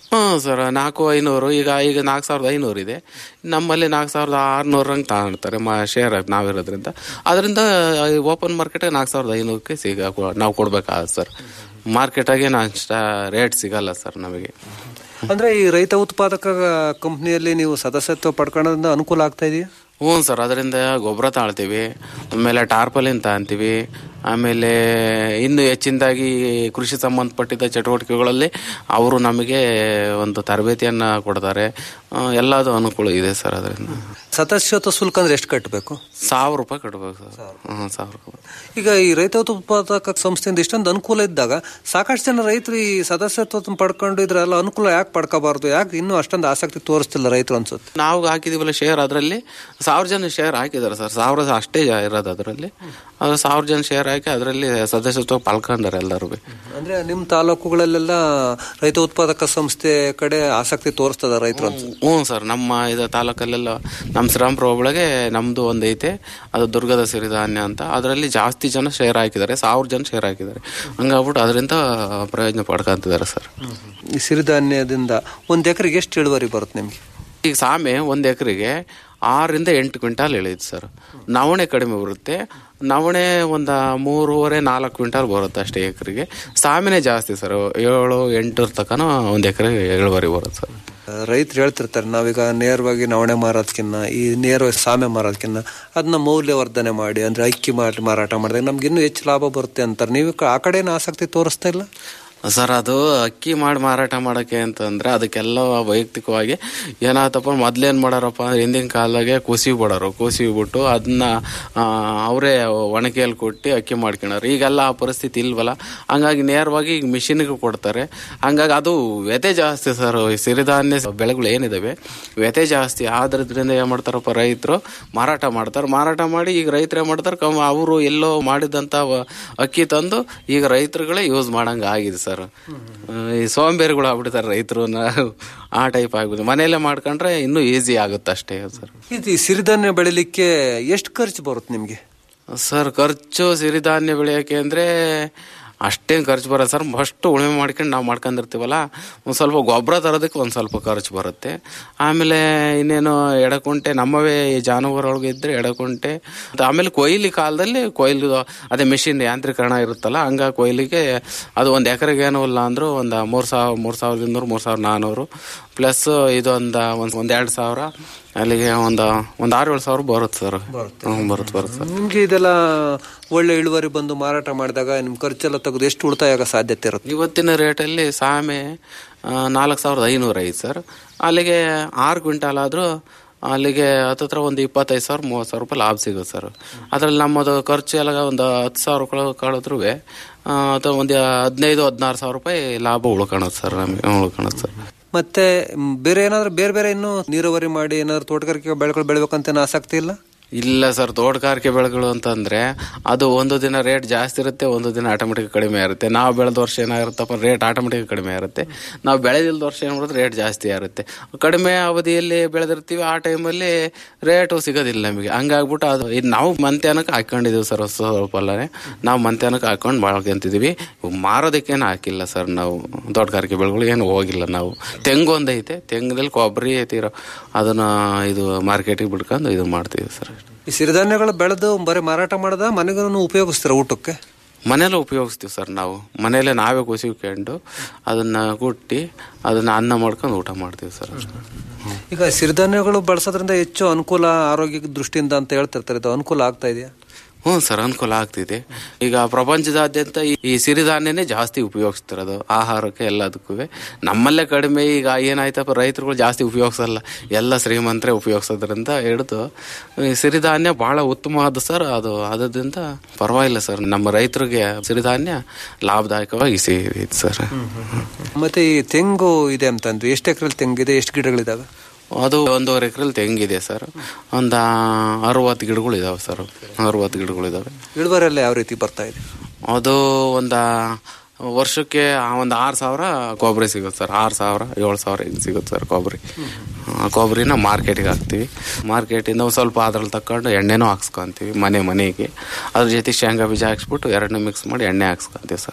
ಹ್ಞೂ ಸರ್ ನಾಲ್ಕು ಐನೂರು ಈಗ ಈಗ ನಾಲ್ಕು ಸಾವಿರದ ಐನೂರು ಇದೆ ನಮ್ಮಲ್ಲಿ ನಾಲ್ಕು ಸಾವಿರದ ಆರುನೂರು ಹಂಗೆ ತಗೊಳ್ತಾರೆ ಮಾ ಶೇರ್ ನಾವಿರೋದ್ರಿಂದ ಅದರಿಂದ ಓಪನ್ ಮಾರ್ಕೆಟಾಗ ನಾಲ್ಕು ಸಾವಿರದ ಐನೂರಕ್ಕೆ ಸಿಗ ನಾವು ಕೊಡ್ಬೇಕಾಗತ್ತೆ ಸರ್ ಮಾರ್ಕೆಟಾಗೆ ನಾ ರೇಟ್ ಸಿಗಲ್ಲ ಸರ್ ನಮಗೆ ಅಂದ್ರೆ ಈ ರೈತ ಉತ್ಪಾದಕ ಕಂಪ್ನಿಯಲ್ಲಿ ನೀವು ಸದಸ್ಯತ್ವ ಪಡ್ಕೊಳ್ಳೋದ್ರಿಂದ ಅನುಕೂಲ ಆಗ್ತಾ ಇದೆಯಾ ಹ್ಞೂ ಸರ್ ಅದರಿಂದ ಗೊಬ್ಬರ ತಾಳ್ತೀವಿ ಆಮೇಲೆ ಟಾರ್ಪಲಿನ್ ತಗೊಂತೀವಿ ಆಮೇಲೆ ಇನ್ನು ಹೆಚ್ಚಿನದಾಗಿ ಕೃಷಿ ಸಂಬಂಧಪಟ್ಟಿದ್ದ ಚಟುವಟಿಕೆಗಳಲ್ಲಿ ಅವರು ನಮಗೆ ಒಂದು ತರಬೇತಿಯನ್ನು ಕೊಡ್ತಾರೆ ಆ, ಎಲ್ಲದೂ ಅನುಕೂಲ ಇದೆ ಸರ್ ಅದರಿಂದ ಸದಸ್ಯತ್ವ ಶುಲ್ಕ ಅಂದ್ರೆ ಎಷ್ಟು ಕಟ್ಟಬೇಕು ಸಾವಿರ ರೂಪಾಯಿ ಕಟ್ಬೇಕು ಸರ್ ಹ್ಞೂ ಸಾವಿರ ರೂಪಾಯಿ ಈಗ ಈ ರೈತ ಉತ್ಪಾದಕ ಸಂಸ್ಥೆಯಿಂದ ಇಷ್ಟೊಂದು ಅನುಕೂಲ ಇದ್ದಾಗ ಸಾಕಷ್ಟು ಜನ ರೈತರು ಈ ಸದಸ್ಯತ್ವ ಪಡ್ಕೊಂಡು ಇದ್ರೆಲ್ಲ ಅನುಕೂಲ ಯಾಕೆ ಪಡ್ಕೋಬಾರ್ದು ಯಾಕೆ ಇನ್ನೂ ಅಷ್ಟೊಂದು ಆಸಕ್ತಿ ತೋರಿಸ್ತಿಲ್ಲ ರೈತರು ಅನ್ಸುತ್ತೆ ನಾವು ಹಾಕಿದೀವಲ್ಲ ಶೇರ್ ಅದರಲ್ಲಿ ಸಾವಿರ ಜನ ಶೇರ್ ಹಾಕಿದ್ದಾರೆ ಸರ್ ಸಾವಿರ ಅಷ್ಟೇ ಜ- ಇರೋದು ಅದರಲ್ಲಿ ಅದು ಸಾವಿರ ಜನ ಶೇರ್ ಹಾಕಿ ಅದರಲ್ಲಿ ಸದಸ್ಯತ್ವ ಪಲ್ಕೊಂಡಾರೆ ಎಲ್ಲರೂ ಅಂದ್ರೆ ನಿಮ್ ತಾಲೂಕುಗಳಲ್ಲೆಲ್ಲ ರೈತ ಉತ್ಪಾದಕ ಸಂಸ್ಥೆ ಕಡೆ ಆಸಕ್ತಿ ತೋರಿಸ್ತದ ರೈತರು ಅನ್ಸುತ್ತೆ ಹ್ಞೂ ಸರ್ ನಮ್ಮ ಇದು ತಾಲೂಕಲ್ಲೆಲ್ಲ ನಮ್ಮ ಶ್ರೀರಾಮ್ಪುರ ಒಳಗೆ ನಮ್ದು ಒಂದು ಐತೆ ಅದು ದುರ್ಗದ ಸಿರಿಧಾನ್ಯ ಅಂತ ಅದರಲ್ಲಿ ಜಾಸ್ತಿ ಜನ ಶೇರ್ ಹಾಕಿದ್ದಾರೆ ಸಾವಿರ ಜನ ಶೇರ್ ಹಾಕಿದ್ದಾರೆ ಹಂಗಾಗ್ಬಿಟ್ಟು ಅದರಿಂದ ಪ್ರಯೋಜನ ಪಡ್ಕೊಂತಿದ್ದಾರೆ ಸರ್ ಈ ಸಿರಿಧಾನ್ಯದಿಂದ ಒಂದ್ ಎಕರೆಗೆ ಎಷ್ಟು ಇಳುವರಿ ಬರುತ್ತೆ ನಿಮ್ಗೆ ಈಗ ಸಾಮೆ ಒಂದು ಎಕರೆಗೆ ಆರರಿಂದ ಎಂಟು ಕ್ವಿಂಟಾಲ್ ಇಳಿಯುತ್ತೆ ಸರ್ ನವಣೆ ಕಡಿಮೆ ಬರುತ್ತೆ ನವಣೆ ಒಂದು ಮೂರುವರೆ ನಾಲ್ಕು ಕ್ವಿಂಟಾಲ್ ಬರುತ್ತೆ ಅಷ್ಟೇ ಎಕರೆಗೆ ಸಾಮೆನೇ ಜಾಸ್ತಿ ಸರ್ ಏಳು ಎಂಟರ ತನಕ ಒಂದು ಎಕರೆಗೆ ಇಳುವರಿ ಬರುತ್ತೆ ಸರ್ ರೈತರು ಹೇಳ್ತಿರ್ತಾರೆ ನಾವೀಗ ನೇರವಾಗಿ ನವಣೆ ಮಾರೋದಕ್ಕಿನ್ನ ಈ ನೇರವಾಗಿ ಸಾಮೆ ಮಾರೋದಕ್ಕಿನ್ನ ಅದನ್ನ ಮೌಲ್ಯವರ್ಧನೆ ಮಾಡಿ ಅಂದ್ರೆ ಅಕ್ಕಿ ಮಾಡಿ ಮಾರಾಟ ಮಾಡಿದಾಗ ನಮ್ಗೆ ಇನ್ನೂ ಹೆಚ್ಚು ಲಾಭ ಬರುತ್ತೆ ಅಂತಾರೆ ನೀವು ಕ- ಆ ಕಡೆನ ಆಸಕ್ತಿ ತೋರಿಸ್ತಾ ಇಲ್ಲ ಸರ್ ಅದು ಅಕ್ಕಿ ಮಾಡಿ ಮಾರಾಟ ಮಾಡೋಕ್ಕೆ ಅಂತಂದ್ರೆ ಅದಕ್ಕೆಲ್ಲ ವೈಯಕ್ತಿಕವಾಗಿ ಏನಾಯ್ತಪ್ಪ ಮೊದ್ಲೇನ್ ಮಾಡಾರಪ್ಪ ಅಂದ್ರೆ ಹಿಂದಿನ ಕಾಲದಾಗೆ ಕುಸಿ ಬಿಡೋರು ಕುಸಿ ಬಿಟ್ಟು ಅದನ್ನ ಅವರೇ ಒಣಕೆಯಲ್ಲಿ ಕೊಟ್ಟು ಅಕ್ಕಿ ಮಾಡ್ಕೊಳೋರು ಈಗೆಲ್ಲ ಆ ಪರಿಸ್ಥಿತಿ ಇಲ್ವಲ್ಲ ಹಂಗಾಗಿ ನೇರವಾಗಿ ಈಗ ಮಿಷಿನ್ಗೆ ಕೊಡ್ತಾರೆ ಹಂಗಾಗಿ ಅದು ವ್ಯತೆ ಜಾಸ್ತಿ ಸರ್ ಈ ಸಿರಿಧಾನ್ಯ ಬೆಳೆಗಳು ಏನಿದಾವೆ ವ್ಯತೆ ಜಾಸ್ತಿ ಆದ್ರಿಂದ ಏನ್ ಮಾಡ್ತಾರಪ್ಪ ರೈತರು ಮಾರಾಟ ಮಾಡ್ತಾರೆ ಮಾರಾಟ ಮಾಡಿ ಈಗ ರೈತರು ಏನ್ ಮಾಡ್ತಾರೆ ಕಮ್ ಅವರು ಎಲ್ಲೋ ಮಾಡಿದಂತ ವ- ಅಕ್ಕಿ ತಂದು ಈಗ ರೈತರುಗಳೇ ಯೂಸ್ ಮಾಡಂಗ ಆಗಿದೆ ಸರ್ ಈ ಸೋಂಬೇರಿಗಳು ಆಗ್ಬಿಡ್ತಾರೆ ರೈತರು ಆ ಟೈಪ್ ಆಗ್ಬಿಟ್ಟು ಮನೆಯಲ್ಲೇ ಮಾಡ್ಕೊಂಡ್ರೆ ಇನ್ನೂ ಈಸಿ ಆಗುತ್ತೆ ಅಷ್ಟೇ ಸರ್ ಇದು ಈ ಸಿರಿಧಾನ್ಯ ಬೆಳಿಲಿಕ್ಕೆ ಎಷ್ಟು ಖರ್ಚು ಬರುತ್ತೆ ನಿಮ್ಗೆ ಸರ್ ಖರ್ಚು ಸಿರಿಧಾನ್ಯ ಬೆಳೆಯೋಕೆ ಅಂದ್ರೆ ಅಷ್ಟೇನು ಖರ್ಚು ಬರಲ್ಲ ಸರ್ ಫಸ್ಟ್ ಉಳುಮೆ ಮಾಡ್ಕೊಂಡು ನಾವು ಮಾಡ್ಕೊಂಡಿರ್ತೀವಲ್ಲ ಒಂದು ಸ್ವಲ್ಪ ಗೊಬ್ಬರ ತರೋದಕ್ಕೆ ಒಂದು ಸ್ವಲ್ಪ ಖರ್ಚು ಬರುತ್ತೆ ಆಮೇಲೆ ಇನ್ನೇನು ಎಡಕುಂಟೆ ನಮ್ಮವೇ ಈ ಜಾನುವಾರುಗಳಿಗೆ ಇದ್ರೆ ಎಡಕುಂಟೆ ಮತ್ತೆ ಆಮೇಲೆ ಕೊಯ್ಲಿ ಕಾಲದಲ್ಲಿ ಕೊಯ್ಲು ಅದೇ ಮಿಷಿನ್ ಯಾಂತ್ರೀಕರಣ ಇರುತ್ತಲ್ಲ ಹಂಗ ಕೊಯ್ಲಿಗೆ ಅದು ಒಂದು ಎಕರೆಗೆ ಏನೂ ಇಲ್ಲ ಅಂದ್ರೂ ಒಂದು ಮೂರು ಸಾವಿರ ಮೂರು ಸಾವಿರದ ಇನ್ನೂರು ಮೂರು ಸಾವಿರದ ನಾನ್ನೂರು ಪ್ಲಸ್ ಇದೊಂದು ಒಂದು ಒಂದು ಎರಡು ಸಾವಿರ ಅಲ್ಲಿಗೆ ಒಂದು ಒಂದು ಆರು ಏಳು ಸಾವಿರ ಬರುತ್ತೆ ಸರ್ ಹ್ಞೂ ಬರುತ್ತೆ ಬರುತ್ತೆ ಸರ್ ನಿಮ್ಗೆ ಇದೆಲ್ಲ ಒಳ್ಳೆ ಇಳುವರಿ ಬಂದು ಮಾರಾಟ ಮಾಡಿದಾಗ ನಿಮ್ ಖರ್ಚೆಲ್ಲ ತೆಗೆದು ಎಷ್ಟು ಉಳಿತಾಯ ಆಗೋ ಸಾಧ್ಯತೆ ಇರುತ್ತೆ ಇವತ್ತಿನ ರೇಟಲ್ಲಿ ಸಾಮೆ ನಾಲ್ಕು ಸಾವಿರದ ಐನೂರು ಐದು ಸರ್ ಅಲ್ಲಿಗೆ ಆರು ಕ್ವಿಂಟಾಲ್ ಆದರೂ ಅಲ್ಲಿಗೆ ಹತ್ತತ್ರ ಒಂದು ಇಪ್ಪತ್ತೈದು ಸಾವಿರ ಮೂವತ್ತು ಸಾವಿರ ರೂಪಾಯಿ ಲಾಭ ಸಿಗುತ್ತೆ ಸರ್ ಅದ್ರಲ್ಲಿ ನಮ್ಮದು ಖರ್ಚು ಎಲ್ಲ ಒಂದು ಹತ್ತು ಸಾವಿರ ಕಳೆದ್ರೂ ಅಥವಾ ಒಂದು ಹದಿನೈದು ಹದಿನಾರು ಸಾವಿರ ರೂಪಾಯಿ ಲಾಭ ಉಳ್ಕೊಳತ್ತೆ ಸರ್ ನಮಗೆ ಉಳ್ಕೊಳತ್ತೆ ಸರ್ ಮತ್ತೆ ಮ್, ಬೇರೆ ಏನಾದ್ರು ಬೇರೆ ಬೇರೆ ಇನ್ನು ನೀರಾವರಿ ಮಾಡಿ ಏನಾದ್ರು ತೋಟಗಾರಿಕೆ ಬೆಳೆಗಳು ಬೆಳಿಬೇಕಂತ ಏನು ಆಸಕ್ತಿ ಇಲ್ಲ ಇಲ್ಲ ಸರ್ ತೋಟಗಾರಿಕೆ ಬೆಳೆಗಳು ಅಂತಂದ್ರೆ ಅದು ಒಂದು ದಿನ ರೇಟ್ ಜಾಸ್ತಿ ಇರುತ್ತೆ ಒಂದು ದಿನ ಆಟೋಮೆಟಿಕ್ ಕಡಿಮೆ ಇರುತ್ತೆ ನಾವು ಬೆಳೆದ ವರ್ಷ ಏನಾಗಿರುತ್ತಪ್ಪ ರೇಟ್ ಆಟೋಮೆಟಿಕ್ ಕಡಿಮೆ ಇರುತ್ತೆ ನಾವು ಬೆಳೆದಿಲ್ದ ವರ್ಷ ಏನ್ ಮಾಡಿದ್ರೆ ರೇಟ್ ಜಾಸ್ತಿ ಇರುತ್ತೆ ಕಡಿಮೆ ಅವಧಿಯಲ್ಲಿ ಬೆಳೆದಿರ್ತೀವಿ ಆ ಟೈಮಲ್ಲಿ ರೇಟು ಸಿಗೋದಿಲ್ಲ ನಮಗೆ ಹಂಗಾಗ್ಬಿಟ್ಟು ಅದು ಇದು ನಾವು ಮಂತ್ಯಾನಕ್ಕೆ ಹಾಕೊಂಡಿದೀವಿ ಸರ್ ಸ್ವಲ್ಪ ಅಲ್ಲೇ ನಾವು ಮಂತ್ಯಾನಕ್ಕೆ ಹಾಕೊಂಡು ಬಾಳ್ಕೊಂತಿದೀವಿ ಮಾರೋದಕ್ಕೇನು ಹಾಕಿಲ್ಲ ಸರ್ ನಾವು ತೋಟಗಾರಿಕೆ ಬೆಳೆಗಳು ಏನು ಹೋಗಿಲ್ಲ ನಾವು ತೆಂಗು ಒಂದೈತೆ ತೆಂಗಿನಲ್ಲಿ ಕೊಬ್ಬರಿ ತೀರೋ ಅದನ್ನ ಇದು ಮಾರ್ಕೆಟಿಗೆ ಬಿಡ್ಕೊಂಡು ಇದು ಮಾಡ್ತೀವಿ ಸರ್ ಈ ಸಿರಿಧಾನ್ಯಗಳು ಬೆಳೆದು ಬರೀ ಮಾರಾಟ ಮಾಡದ ಮನೆಗೂ ಉಪಯೋಗಿಸ್ತೀರ ಊಟಕ್ಕೆ ಮನೇಲೆ ಉಪಯೋಗಿಸ್ತೀವಿ ಸರ್ ನಾವು ಮನೇಲೆ ನಾವೇ ಕುಸಿಕೊಂಡು ಅದನ್ನ ಕುಟ್ಟಿ ಅದನ್ನ ಅನ್ನ ಮಾಡ್ಕೊಂಡು ಊಟ ಮಾಡ್ತೀವಿ ಸರ್ ಈಗ ಸಿರಿಧಾನ್ಯಗಳು ಬಳಸೋದ್ರಿಂದ ಹೆಚ್ಚು ಅನುಕೂಲ ಆರೋಗ್ಯ ದೃಷ್ಟಿಯಿಂದ ಅಂತ ಹೇಳ್ತಿರ್ತಾರೆ ಇದು ಅನುಕೂಲ ಆಗ್ತಾ ಇದೆಯಾ ಹ್ಞೂ ಸರ್ ಅನುಕೂಲ ಆಗ್ತಿದೆ ಈಗ ಪ್ರಪಂಚದಾದ್ಯಂತ ಈ- ಈ ಸಿರಿಧಾನ್ಯನೇ ಜಾಸ್ತಿ ಉಪಯೋಗಿಸ್ತಿರೋದು ಆಹಾರಕ್ಕೆ ಎಲ್ಲದಕ್ಕೂ ನಮ್ಮಲ್ಲೇ ಕಡಿಮೆ ಈಗ ಏನಾಯ್ತಪ್ಪ ರೈತರುಗಳು ಜಾಸ್ತಿ ಉಪಯೋಗಿಸಲ್ಲ ಎಲ್ಲ ಶ್ರೀಮಂತರೇ ಉಪಯೋಗಿಸೋದ್ರಿಂದ ಹಿಡಿದು ಈ ಸಿರಿಧಾನ್ಯ ಬಹಳ ಉತ್ತಮವಾದ ಸರ್ ಅದು ಅದರಿಂದ ಪರವಾಗಿಲ್ಲ ಸರ್ ನಮ್ಮ ರೈತರಿಗೆ ಸಿರಿಧಾನ್ಯ ಲಾಭದಾಯಕವಾಗಿ ಸಿಗಿದೆ ಸರ್ ಮತ್ತೆ ಈ ತೆಂಗು ಇದೆ ಅಂತಂದ್ರೆ ಎಷ್ಟು ಎಕರೆಲಿ ತೆಂಗಿದೆ ಎಷ್ಟು ಗಿಡಗಳಿದಾವೆ ಅದು ಒಂದೂವರೆ ಎಕರೆಲಿ ತೆಂಗಿದೆ ಸರ್ ಒಂದು ಅರವತ್ತು ಗಿಡಗಳು ಇದಾವೆ ಸರ್ ಅರವತ್ತು ಗಿಡಗಳು ಇದಾವೆ ಇಳುವರಿ ಎಲ್ಲ ಯಾವ ರೀತಿ ಬರ್ತಾ ಇದೆ ಅದು ಒಂದು ವರ್ಷಕ್ಕೆ ಒಂದು ಆರು ಸಾವಿರ ಕೊಬ್ಬರಿ ಸಿಗುತ್ತೆ ಸರ್ ಆರು ಸಾವಿರ ಏಳು ಸಾವಿರ ಹಿಂಗೆ ಸಿಗುತ್ತೆ ಸರ್ ಕೊಬ್ಬರಿ ಆ ಕೊಬ್ಬರಿನ ಮಾರ್ಕೆಟಿಗೆ ಹಾಕ್ತೀವಿ ಮಾರ್ಕೆಟಿಂದ ಒಂದು ಸ್ವಲ್ಪ ಅದ್ರಲ್ಲಿ ತಕೊಂಡು ಎಣ್ಣೆನೂ ಹಾಕ್ಸ್ಕೊಂತೀವಿ ಮನೆ ಮನೆಗೆ ಅದ್ರ ಜೊತೆ ಶೇಂಗಾ ಬೀಜ ಹಾಕ್ಸ್ಬಿಟ್ಟು ಎರಡನ್ನೂ ಮಿಕ್ಸ್ ಮಾಡಿ ಎಣ್ಣೆ ಹಾಕ್ಸ್ಕೊಂತೀವಿ ಸರ್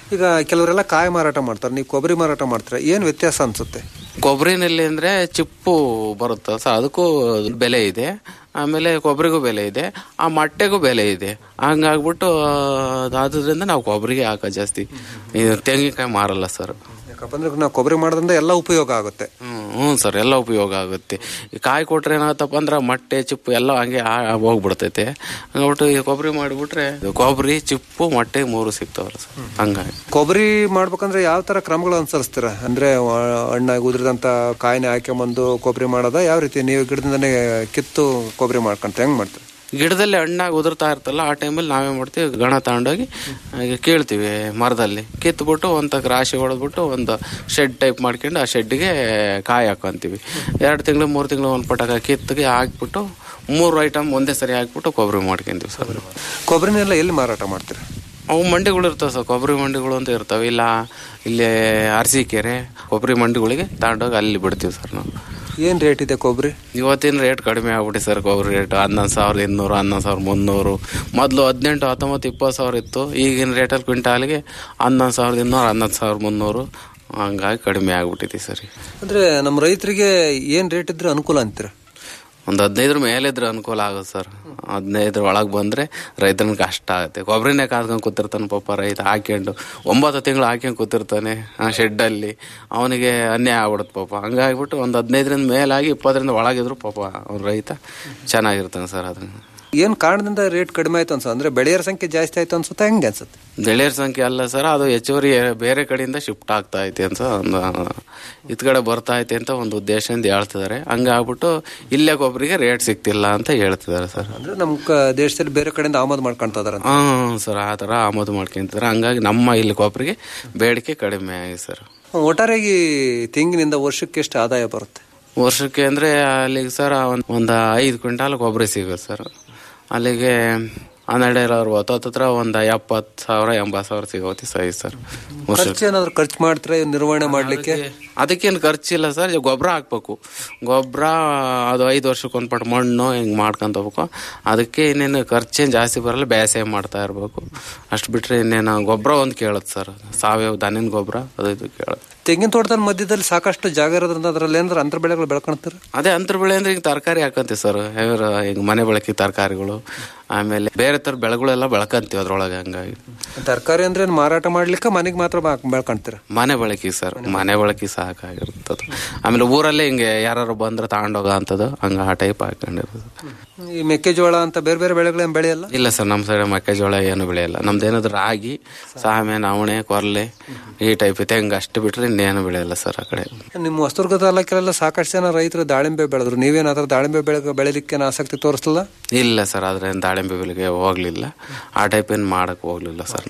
ಈಗ ಕೆಲವರೆಲ್ಲ ಕಾಯಿ ಮಾರಾಟ ಮಾಡ್ತಾರೆ ನೀವು ಕೊಬ್ಬರಿ ಮಾರಾಟ ಮಾಡ್ತಾರೆ ಏನು ವ್ಯತ್ಯಾಸ ಅನ್ಸುತ್ತೆ ಕೊಬ್ಬರಿನಲ್ಲಿ ಅಂದ್ರೆ ಚಿಪ್ಪು ಬರುತ್ತೆ ಸೊ ಅದಕ್ಕೂ ಬೆಲೆ ಇದೆ ಆಮೇಲೆ ಕೊಬ್ಬರಿಗೂ ಬೆಲೆ ಇದೆ ಆ ಮೊಟ್ಟೆಗೂ ಬೆಲೆ ಇದೆ ಹಂಗಾಗ್ಬಿಟ್ಟು ಆದ್ರಿಂದ ನಾವು ಕೊಬ್ಬರಿಗೆ ಹಾಕೋ ಜಾಸ್ತಿ ಈ ತೆಂಗಿನಕಾಯಿ ಮಾರಲ್ಲ ಸರ್ ಯಾಕಂದ್ರೆ ನಾವು ಕೊಬ್ಬರಿ ಮಾಡೋದ್ರಿಂದ ಎಲ್ಲ ಉಪಯೋಗ ಆಗುತ್ತೆ ಹ್ಞೂ ಸರ್ ಎಲ್ಲ ಉಪಯೋಗ ಆಗುತ್ತೆ ಈ ಕಾಯಿ ಕೊಟ್ರೆ ಏನಾಗತ್ತಪ್ಪ ಅಂದ್ರೆ ಮೊಟ್ಟೆ ಚಿಪ್ಪು ಎಲ್ಲ ಹಂಗೆ ಆ- ಹೋಗ್ಬಿಡ್ತೈತೆ ಹಂಗ್ಬಿಟ್ಟು ಈ ಕೊಬ್ಬರಿ ಮಾಡಿಬಿಟ್ರೆ ಕೊಬ್ಬರಿ ಚಿಪ್ಪು ಮೊಟ್ಟೆ ಮೂರು ಸಿಗ್ತಾವಲ್ಲ ಸರ್ ಹಂಗಾಗಿ ಕೊಬ್ಬರಿ ಮಾಡ್ಬೇಕಂದ್ರೆ ಯಾವ ತರ ಕ್ರಮಗಳು ಅನುಸರಿಸ್ತೀರ ಅಂದ್ರೆ ವ- ಹಣ್ಣಾಗಿ ಉದುರಿದಂತ ಕಾಯಿನ ಹಾಕ್ಕೊಂಬಂದು ಕೊಬ್ಬರಿ ಮಾಡೋದ ಯಾವ ರೀತಿ ನೀವು ಗಿಡದಿಂದನೇ ಕಿತ್ತು ಕೊಬ್ಬರಿ ಮಾಡ್ಕೊಂತ ಹೆಂಗ್ ಮಾಡ್ತೀರಿ ಗಿಡದಲ್ಲಿ ಹಣ್ಣಾಗಿ ಉದುರ್ತಾ ಇರ್ತಲ್ಲ ಆ ಟೈಮಲ್ಲಿ ನಾವೇ ಮಾಡ್ತೀವಿ ಗಣ ತಗೊಂಡೋಗಿ ಹಾಗೆ ಕೀಳ್ತೀವಿ ಮರದಲ್ಲಿ ಕಿತ್ಬಿಟ್ಟು ಒಂದು ರಾಶಿ ಹೊಡೆದ್ಬಿಟ್ಟು ಒಂದು ಶೆಡ್ ಟೈಪ್ ಮಾಡ್ಕೊಂಡು ಆ ಶೆಡ್ಗೆ ಕಾಯಿ ಹಾಕೊಂತೀವಿ ಎರಡು ತಿಂಗಳು ಮೂರು ತಿಂಗಳು ಒಂದು ಪಟಾಕ ಕಿತ್ತಿಗೆ ಹಾಕ್ಬಿಟ್ಟು ಮೂರು ಐಟಮ್ ಒಂದೇ ಸರಿ ಹಾಕ್ಬಿಟ್ಟು ಕೊಬ್ಬರಿ ಮಾಡ್ಕೊಂತೀವಿ ಸರ್ ಕೊಬ್ಬರಿನೆಲ್ಲ ಎಲ್ಲಿ ಮಾರಾಟ ಮಾಡ್ತೀರಿ ಅವು ಮಂಡಿಗಳು ಇರ್ತಾವೆ ಸರ್ ಕೊಬ್ಬರಿ ಮಂಡಿಗಳು ಅಂತ ಇರ್ತವೆ ಇಲ್ಲ ಇಲ್ಲಿ ಅರಸೀಕೆರೆ ಕೊಬ್ಬರಿ ಮಂಡಿಗಳಿಗೆ ತಗೊಂಡೋಗಿ ಅಲ್ಲಿ ಬಿಡ್ತೀವಿ ಸರ್ ನಾವು ಏನ್ ರೇಟ್ ಇದೆ ಕೊಬ್ಬರಿ ಇವತ್ತಿನ ರೇಟ್ ಕಡಿಮೆ ಆಗ್ಬಿಟ್ಟು ಸರ್ ಕೊಬ್ಬರಿ ರೇಟ್ ಹನ್ನೊಂದು ಸಾವಿರದ ಇನ್ನೂರು ಹನ್ನೊಂದು ಸಾವಿರದ ಮುನ್ನೂರು ಮೊದಲು ಹದಿನೆಂಟು ಹತ್ತೊಂಬತ್ತು ಇಪ್ಪತ್ತು ಸಾವಿರ ಇತ್ತು ಈಗಿನ ರೇಟಲ್ಲಿ ಕ್ವಿಂಟಾಲ್ಗೆ ಹನ್ನೊಂದು ಸಾವಿರದ ಇನ್ನೂರು ಹನ್ನೊಂದು ಸಾವಿರದ ಮುನ್ನೂರು ಹಂಗಾಗಿ ಕಡಿಮೆ ಆಗ್ಬಿಟ್ಟಿದೆ ಸರ್ ಅಂದ್ರೆ ನಮ್ಮ ರೈತರಿಗೆ ಏನ್ ರೇಟ್ ಇದ್ರೆ ಅನುಕೂಲ ಅಂತೀರ ಒಂದು ಹದಿನೈದರ ಮೇಲೆ ಇದ್ರೆ ಅನುಕೂಲ ಆಗುತ್ತೆ ಸರ್ ಹದಿನೈದರ ಒಳಗೆ ಬಂದರೆ ರೈತನಿಗೆ ಕಷ್ಟ ಆಗುತ್ತೆ ಕೊಬ್ಬರಿನೇ ಕಾದ್ಕೊಂಡು ಕೂತಿರ್ತಾನೆ ಪಾಪ ರೈತ ಹಾಕ್ಕೊಂಡು ಒಂಬತ್ತು ತಿಂಗಳು ಹಾಕ್ಕೊಂಡು ಕೂತಿರ್ತಾನೆ ಆ ಶೆಡ್ಡಲ್ಲಿ ಅವನಿಗೆ ಅನ್ಯಾಯ ಆಗ್ಬಿಡುತ್ತೆ ಪಾಪ ಹಂಗಾಗ್ಬಿಟ್ಟು ಒಂದು ಹದಿನೈದರಿಂದ ಮೇಲಾಗಿ ಇಪ್ಪತ್ತರಿಂದ ಒಳಗಿದ್ರು ಪಾಪ ಅವ್ನ ರೈತ ಚೆನ್ನಾಗಿರ್ತಾನೆ ಸರ್ ಅದನ್ನ ಏನ್ ಕಾರಣದಿಂದ ರೇಟ್ ಕಡಿಮೆ ಆಯ್ತು ಅನ್ಸ ಅಂದ್ರೆ ಬೆಳೆಯರ ಸಂಖ್ಯೆ ಜಾಸ್ತಿ ಆಯ್ತು ಅನ್ಸುತ್ತೆ ಹೆಂಗೆ ಅನ್ಸುತ್ತೆ ಗೆಳೆಯರ ಸಂಖ್ಯೆ ಅಲ್ಲ ಸರ್ ಅದು ಹೆಚ್ಚುವರಿ ಬೇರೆ ಕಡೆಯಿಂದ ಶಿಫ್ಟ್ ಆಗ್ತಾ ಐತೆ ಅಂತ ಒಂದು ಇತ್ ಕಡೆ ಬರ್ತಾ ಐತೆ ಅಂತ ಒಂದು ಉದ್ದೇಶದಿಂದ ಹೇಳ್ತಿದ್ದಾರೆ ಹಂಗಾಗ್ಬಿಟ್ಟು ಇಲ್ಲೇ ಕೊಬ್ಬರಿಗೆ ರೇಟ್ ಸಿಗ್ತಿಲ್ಲ ಅಂತ ಹೇಳ್ತಿದ್ದಾರೆ ಸರ್ ಅಂದ್ರೆ ನಮ್ ಕ- ದೇಶದಲ್ಲಿ ಬೇರೆ ಕಡೆಯಿಂದ ಆಮದು ಮಾಡ್ಕೊಂತ ಇದಾರೆ ಹಾಂ ಸರ್ ಆ ಥರ ಆಮದು ಮಾಡ್ಕೊಂತಿದ್ದಾರೆ ಹಂಗಾಗಿ ನಮ್ಮ ಇಲ್ಲಿ ಕೊಬ್ಬರಿಗೆ ಬೇಡಿಕೆ ಕಡಿಮೆ ಆಗಿದೆ ಸರ್ ಒಟ್ಟಾರೆಯಾಗಿ ತೆಂಗಿನಿಂದ ವರ್ಷಕ್ಕೆ ಎಷ್ಟು ಆದಾಯ ಬರುತ್ತೆ ವರ್ಷಕ್ಕೆ ಅಂದರೆ ಅಲ್ಲಿಗೆ ಸರ್ ಒಂದು ಒಂದು ಐದು ಕ್ವಿಂಟಾಲ್ ಕೊಬ್ಬರಿ ಸಿಗುತ್ತೆ ಸರ್ ಅಲ್ಲಿಗೆ ಹನ್ನೆರಡು ಅರವತ್ತು ಹತ್ತತ್ರ ಒಂದು ಎಪ್ಪತ್ತು ಸಾವಿರ ಎಂಬತ್ತು ಸಾವಿರ ಸಿಗೋತಿ ಸರಿ ಸರ್ ವರ್ಷಕ್ಕೆ ಖರ್ಚು ಏನಾದ್ರು ಖರ್ಚು ಮಾಡ್ತಾರೆ ನಿರ್ವಹಣೆ ಮಾಡ್ಲಿಕ್ಕೆ ಅದಕ್ಕೇನು ಖರ್ಚಿಲ್ಲ ಸರ್ ಗೊಬ್ಬರ ಹಾಕ್ಬೇಕು ಗೊಬ್ಬರ ಅದು ಐದು ವರ್ಷಕ್ಕೆ ಒಂದು ಪಟ್ಟು ಮಣ್ಣು ಹಿಂಗೆ ಮಾಡ್ಕೊಂತ ಹೋಗ್ಬೇಕು ಅದಕ್ಕೆ ಇನ್ನೇನು ಖರ್ಚೇನು ಜಾಸ್ತಿ ಬರಲ್ಲ ಬೇಸಾಯ ಮಾಡ್ತಾ ಇರಬೇಕು ಅಷ್ಟು ಬಿಟ್ರೆ ಇನ್ನೇನು ಗೊಬ್ಬರ ಒಂದು ಕೇಳುತ್ತೆ ಸರ್ ಸಾವಯವ ದನಿನ ಗೊಬ್ಬರ ಅದು ಇದು ಕೇಳುತ್ತೆ ತೆಂಗಿನ ತೋಟದ ಮಧ್ಯದಲ್ಲಿ ಸಾಕಷ್ಟು ಜಾಗ ಇರೋದ್ರಿಂದ ಅದ್ರಲ್ಲಿ ಏನಾದ್ರು ಅಂತರ ಬೆಳೆಗಳು ಬೆಳ್ಕೊಂತಾರೆ ಅದೇ ಅಂತರ ಬೆಳೆ ಅಂದ್ರೆ ಈಗ ತರಕಾರಿ ಹಾಕಂತೀವಿ ಸರ್ ಈಗ ಮನೆ ಬಳಕೆ ತರಕಾರಿಗಳು ಆಮೇಲೆ ಬೇರೆ ಥರ ಬೆಳೆಗಳೆಲ್ಲ ಬೆಳ್ಕಂತೀವಿ ಅದ್ರೊಳಗೆ ಹಂಗಾಗಿ ತರಕಾರಿ ಅಂದ್ರೆ ಏನ್ ಮಾರಾಟ ಮಾಡ್ಲಿಕ್ಕೆ ಮನೆಗೆ ಮಾತ್ರ ಬಾ- ಬೆಳ್ಕೊಂತೀರ ಮನೆ ಬಳಕೆ ಸರ್ ಮನೆ ಬಳಕೆ ಸಾಕಾಗಿರ್ತದೆ ಆಮೇಲೆ ಊರಲ್ಲೇ ಹಿಂಗೆ ಯಾರು ಬಂದ್ರೆ ತಗೊಂಡೋಗ ಅಂತದ್ದು ಹಂಗ ಆ ಟೈಪ್ ಹಾಕೊಂಡಿರೋದು ಈ ಮೆಕ್ಕೆಜೋಳ ಅಂತ ಬೇರೆ ಬೇರೆ ಬೆಳೆಗಳೇನ್ ಬೆಳೆಯಲ್ಲ ಇಲ್ಲ ಸರ್ ನಮ್ಮ ಸೈಡ್ ಮೆಕ್ಕೆಜೋಳ ಏನು ಬೆಳೆಯಲ್ಲ ನಮ್ದು ಏನಾದ್ರು ರಾಗಿ ಸಾಮೆ ನವಣೆ ಕೊರ್ಲೆ ಈ ಟೈಪ್ ತೆಂಗು ಅಷ್ಟು ಬಿಟ್ರೆ ಇನ್ನೇನು ಬೆಳೆಯಲ್ಲ ಸರ್ ಆ ಕಡೆ ನಿಮ್ಮ ಹೊಸದುರ್ಗ ತಾಲೂಕಲ್ಲೆಲ್ಲ ಸಾಕಷ್ಟು ಜನ ರೈತರು ದಾಳಿಂಬೆ ಬೆಳೆದ್ರು ನೀವೇನಾದ್ರೂ ದಾಳಿಂಬೆ ಬೆಳೆ ಬೆಳಿಲಿಕ್ಕೆ ಆಸಕ್ತಿ ತೋರಿಸಲಿಲ್ಲ ಇಲ್ಲ ಸರ್ ಆದ್ರೆ ದಾಳಿಂಬೆ ಬೆಲೆಗೆ ಹೋಗ್ಲಿಲ್ಲ ಆ ಟೈಪ್ ಏನು ಮಾಡಕ್ ಹೋಗ್ಲಿಲ್ಲ ಸರ್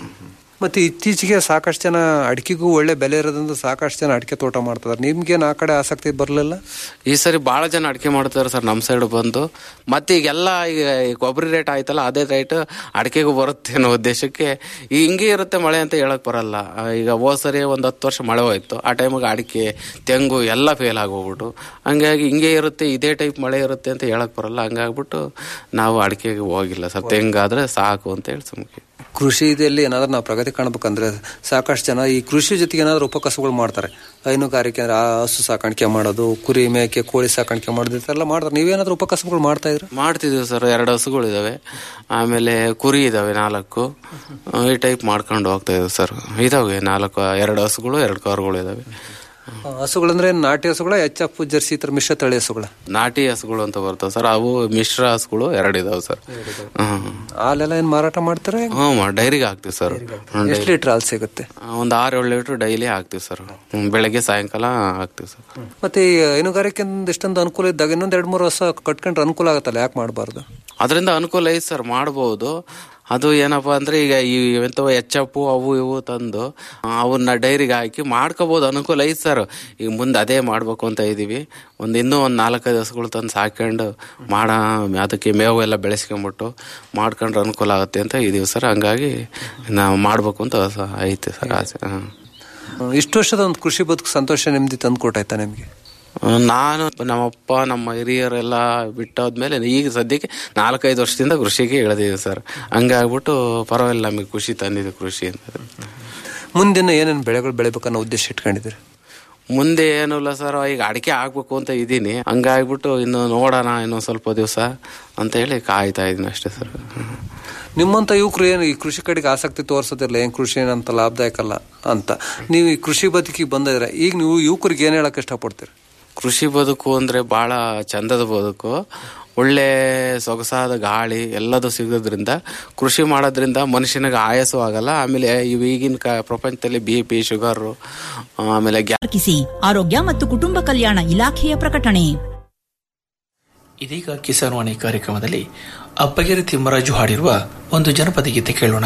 ಮತ್ತೆ ಇತ್ತೀಚೆಗೆ ಸಾಕಷ್ಟು ಜನ ಅಡಿಕೆಗೂ ಒಳ್ಳೆ ಬೆಲೆ ಇರೋದ್ರಿಂದ ಸಾಕಷ್ಟು ಜನ ಅಡಿಕೆ ತೋಟ ಮಾಡ್ತಾರೆ ನಿಮ್ಗೇನು ಆ ಕಡೆ ಆಸಕ್ತಿ ಬರಲಿಲ್ಲ ಈ ಸರಿ ಭಾಳ ಜನ ಅಡಿಕೆ ಮಾಡ್ತಾರೆ ಸರ್ ನಮ್ಮ ಸೈಡ್ ಬಂದು ಮತ್ತೆ ಈಗೆಲ್ಲ ಈಗ ಈ ಕೊಬ್ಬರಿ ರೇಟ್ ಆಯ್ತಲ್ಲ ಅದೇ ರೇಟ್ ಅಡಿಕೆಗೂ ಬರುತ್ತೆ ಅನ್ನೋ ಉದ್ದೇಶಕ್ಕೆ ಈ ಹಿಂಗೆ ಇರುತ್ತೆ ಮಳೆ ಅಂತ ಹೇಳಕ್ ಬರಲ್ಲ ಆ, ಈಗ ಹೋದ್ ಸರಿ ಒಂದು ಹತ್ತು ವರ್ಷ ಮಳೆ ಹೋಯ್ತು ಆ ಟೈಮಿಗೆ ಅಡಿಕೆ ತೆಂಗು ಎಲ್ಲ ಫೇಲ್ ಆಗೋಗ್ಬಿಟ್ಟು ಹಂಗಾಗಿ ಹಿಂಗೆ ಇರುತ್ತೆ ಇದೇ ಟೈಪ್ ಮಳೆ ಇರುತ್ತೆ ಅಂತ ಹೇಳಕ್ ಬರಲ್ಲ ಹಂಗಾಗ್ಬಿಟ್ಟು ನಾವು ಅಡಿಕೆಗೆ ಹೋಗಿಲ್ಲ ಸರ್ ತೆಂಗಾದ್ರೆ ಸಾಕು ಅಂತ ಹೇಳಿ ಸುಮ್ಕೆ ಕೃಷಿ ಇದರಲ್ಲಿ ಏನಾದ್ರೂ ನಾವು ಪ್ರಗತಿ ಕಾಣ್ಬೇಕಂದ್ರೆ ಸಾಕಷ್ಟು ಜನ ಈ ಕೃಷಿ ಜೊತೆಗೆ ಏನಾದ್ರು ಉಪಕಸಗಳು ಮಾಡ್ತಾರೆ ಹೈನುಗಾರಿಕೆ ಅಂದ್ರೆ ಆ ಹಸು ಸಾಕಾಣಿಕೆ ಮಾಡೋದು ಕುರಿ ಮೇಕೆ ಕೋಳಿ ಸಾಕಾಣಿಕೆ ಮಾಡೋದು ಇದೆಲ್ಲ ಮಾಡ್ತಾರೆ ನೀವೇನಾದ್ರೂ ಉಪಕಸಗಳು ಮಾಡ್ತಾ ಇದ್ರೆ ಮಾಡ್ತಿದ್ದೀವಿ ಸರ್ ಎರಡು ಹಸುಗಳು ಇದಾವೆ ಆಮೇಲೆ ಕುರಿ ಇದಾವೆ ನಾಲ್ಕು ಆ, ಈ ಟೈಪ್ ಮಾಡ್ಕೊಂಡು ಹೋಗ್ತಾ ಇದ್ದೀವಿ ಸರ್ ಇದಾವೆ ನಾಲ್ಕು ಎರಡು ಹಸುಗಳು ಎರಡು ಕಾರುಗಳು ಇದಾವೆ ಹಸುಗಳಂದ್ರೆ ಏನ್ ನಾಟಿ ಹಸುಗಳ ಎಚ್ ಎಫ್ ಜರ್ಸಿ ಈ ತರ ಮಿಶ್ರ ತಳಿ ಹಸುಗಳ ನಾಟಿ ಹಸುಗಳು ಅಂತ ಬರ್ತವೆ ಸರ್ ಅವು ಮಿಶ್ರ ಹಸುಗಳು ಎರಡು ಇದಾವೆ ಸರ್ ಹ್ಮ್ ಹಾಲೆಲ್ಲ ಏನ್ ಮಾರಾಟ ಮಾಡ್ತಾರೆ ಹ್ಮ್ ಡೈರಿಗೆ ಹಾಕ್ತಿವಿ ಸರ್ ಎಷ್ಟು ಲೀಟರ್ ಹಾಲು ಸಿಗುತ್ತೆ ಒಂದು ಆರು ಏಳು ಲೀಟರ್ ಡೈಲಿ ಹಾಕ್ತಿವಿ ಸರ್ ಹ್ಮ್, ಬೆಳಗ್ಗೆ ಸಾಯಂಕಾಲ ಹಾಕ್ತಿವಿ ಸರ್ ಮತ್ತೆ ಈ ಹೈನುಗಾರಿಕೆ ಇಷ್ಟೊಂದು ಅನುಕೂಲ ಇದ್ದಾಗ ಇನ್ನೊಂದ್ ಎರಡ್ ಮೂರು ಹಸು ಕಟ್ಕೊಂಡ್ರೆ ಅನುಕೂಲ ಆಗತ್ತಲ್ಲ ಯಾಕೆ ಮಾಡಬಾರ್ದು ಅದರಿಂದ ಅನುಕೂಲ ಐತೆ ಸರ್ ಮಾಡ್ಬೋದು ಅದು ಏನಪ್ಪಾ ಅಂದ್ರೆ ಈಗ ಈ ಎಂಥವು ಎಚ್ಚಪ್ಪು ಅವು ಇವು ತಂದು ಆ, ಅವನ್ನ ಡೈರಿಗೆ ಹಾಕಿ ಮಾಡ್ಕೋಬಹುದು ಅನುಕೂಲ ಐತೆ ಸರ್ ಈಗ ಮುಂದೆ ಅದೇ ಮಾಡ್ಬೇಕು ಅಂತ ಇದೀವಿ ಒಂದು ಇನ್ನೂ ಒಂದು ನಾಲ್ಕೈದು ಹಸುಗಳು ತಂದು ಸಾಕೊಂಡು ಮಾಡ ಅದಕ್ಕೆ ಮೇವು ಎಲ್ಲ ಬೆಳೆಸ್ಕೊಂಬಿಟ್ಟು ಮಾಡ್ಕೊಂಡ್ರೆ ಅನುಕೂಲ ಆಗುತ್ತೆ ಅಂತ ಇದೀವಿ ಸರ್ ಹಂಗಾಗಿ ನಾವು ಮಾಡ್ಬೇಕು ಅಂತ ಸ- ಐತೆ ಸರ್ ಆಸೆ ಹಾಂ ಇಷ್ಟು ವರ್ಷದ ಒಂದು ಕೃಷಿ ಬದುಕು ಸಂತೋಷ ನೆಮ್ಮದಿ ತಂದು ಕೊಟ್ಟಾಯ್ತಾ ನಿಮ್ಗೆ ನಾನು ನಮ್ಮಪ್ಪ ನಮ್ಮ ಹಿರಿಯರೆಲ್ಲ ಬಿಟ್ಟೋದ್ಮೇಲೆ ಈಗ ಸದ್ಯಕ್ಕೆ ನಾಲ್ಕೈದು ವರ್ಷದಿಂದ ಕೃಷಿಗೆ ಇಳಿದಿದೆ ಸರ್ ಹಂಗಾಗ್ಬಿಟ್ಟು ಪರವಾಗಿಲ್ಲ ನಮಗೆ ಖುಷಿ ತಂದಿದೆ ಕೃಷಿ ಅಂತ ಮುಂದಿನ ಏನೇನು ಬೆಳೆಗಳು ಬೆಳಿಬೇಕನ್ನೋ ಉದ್ದೇಶ ಇಟ್ಕೊಂಡಿದ್ದೀರಿ ಮುಂದೆ ಏನೂ ಇಲ್ಲ ಸರ್ ಈಗ ಅಡಿಕೆ ಆಗ್ಬೇಕು ಅಂತ ಇದ್ದೀನಿ ಹಂಗಾಗ್ಬಿಟ್ಟು ಇನ್ನು ನೋಡೋಣ ಇನ್ನೊಂದು ಸ್ವಲ್ಪ ದಿವಸ ಅಂತ ಹೇಳಿ ಕಾಯ್ತಾ ಇದ್ದೀನಿ ಅಷ್ಟೇ ಸರ್ ನಿಮ್ಮಂತ ಯುವಕರು ಏನು ಈ ಕೃಷಿ ಕಡೆಗೆ ಆಸಕ್ತಿ ತೋರಿಸೋದಿಲ್ಲ ಏನ್ ಕೃಷಿ ಏನಂತ ಲಾಭದಾಯಕ ಅಲ್ಲ ಅಂತ ನೀವು ಈ ಕೃಷಿ ಬದುಕಿಗೆ ಬಂದಿದ್ರೆ ಈಗ ನೀವು ಯುವಕರಿಗೆ ಏನ್ ಹೇಳಕ್ ಇಷ್ಟಪಡ್ತೀರಿ ಕೃಷಿ ಬದುಕು ಅಂದ್ರೆ ಬಹಳ ಚಂದದ ಬದುಕು ಒಳ್ಳೆ ಸೊಗಸಾದ ಗಾಳಿ ಎಲ್ಲದೂ ಸಿಗೋದ್ರಿಂದ ಕೃಷಿ ಮಾಡೋದ್ರಿಂದ ಮನುಷ್ಯನಿಗೆ ಆಯಾಸು ಆಗಲ್ಲ ಆಮೇಲೆ ಇವು ಈಗಿನ ಕ ಪ್ರಪಂಚದಲ್ಲಿ ಬಿ ಪಿ ಶುಗರು ಆಮೇಲೆ ಗ್ಯಾ ಸಂಪರ್ಕಿಸಿ ಆರೋಗ್ಯ ಮತ್ತು ಕುಟುಂಬ ಕಲ್ಯಾಣ ಇಲಾಖೆಯ ಪ್ರಕಟಣೆ ಇದೀಗ ಕಿಸಾನ್ ವಾಣಿ ಕಾರ್ಯಕ್ರಮದಲ್ಲಿ ಅಪ್ಪಗಿರಿ ತಿಮ್ಮರಾಜು ಹಾಡಿರುವ ಒಂದು ಜನಪದ ಗೀತೆ ಕೇಳೋಣ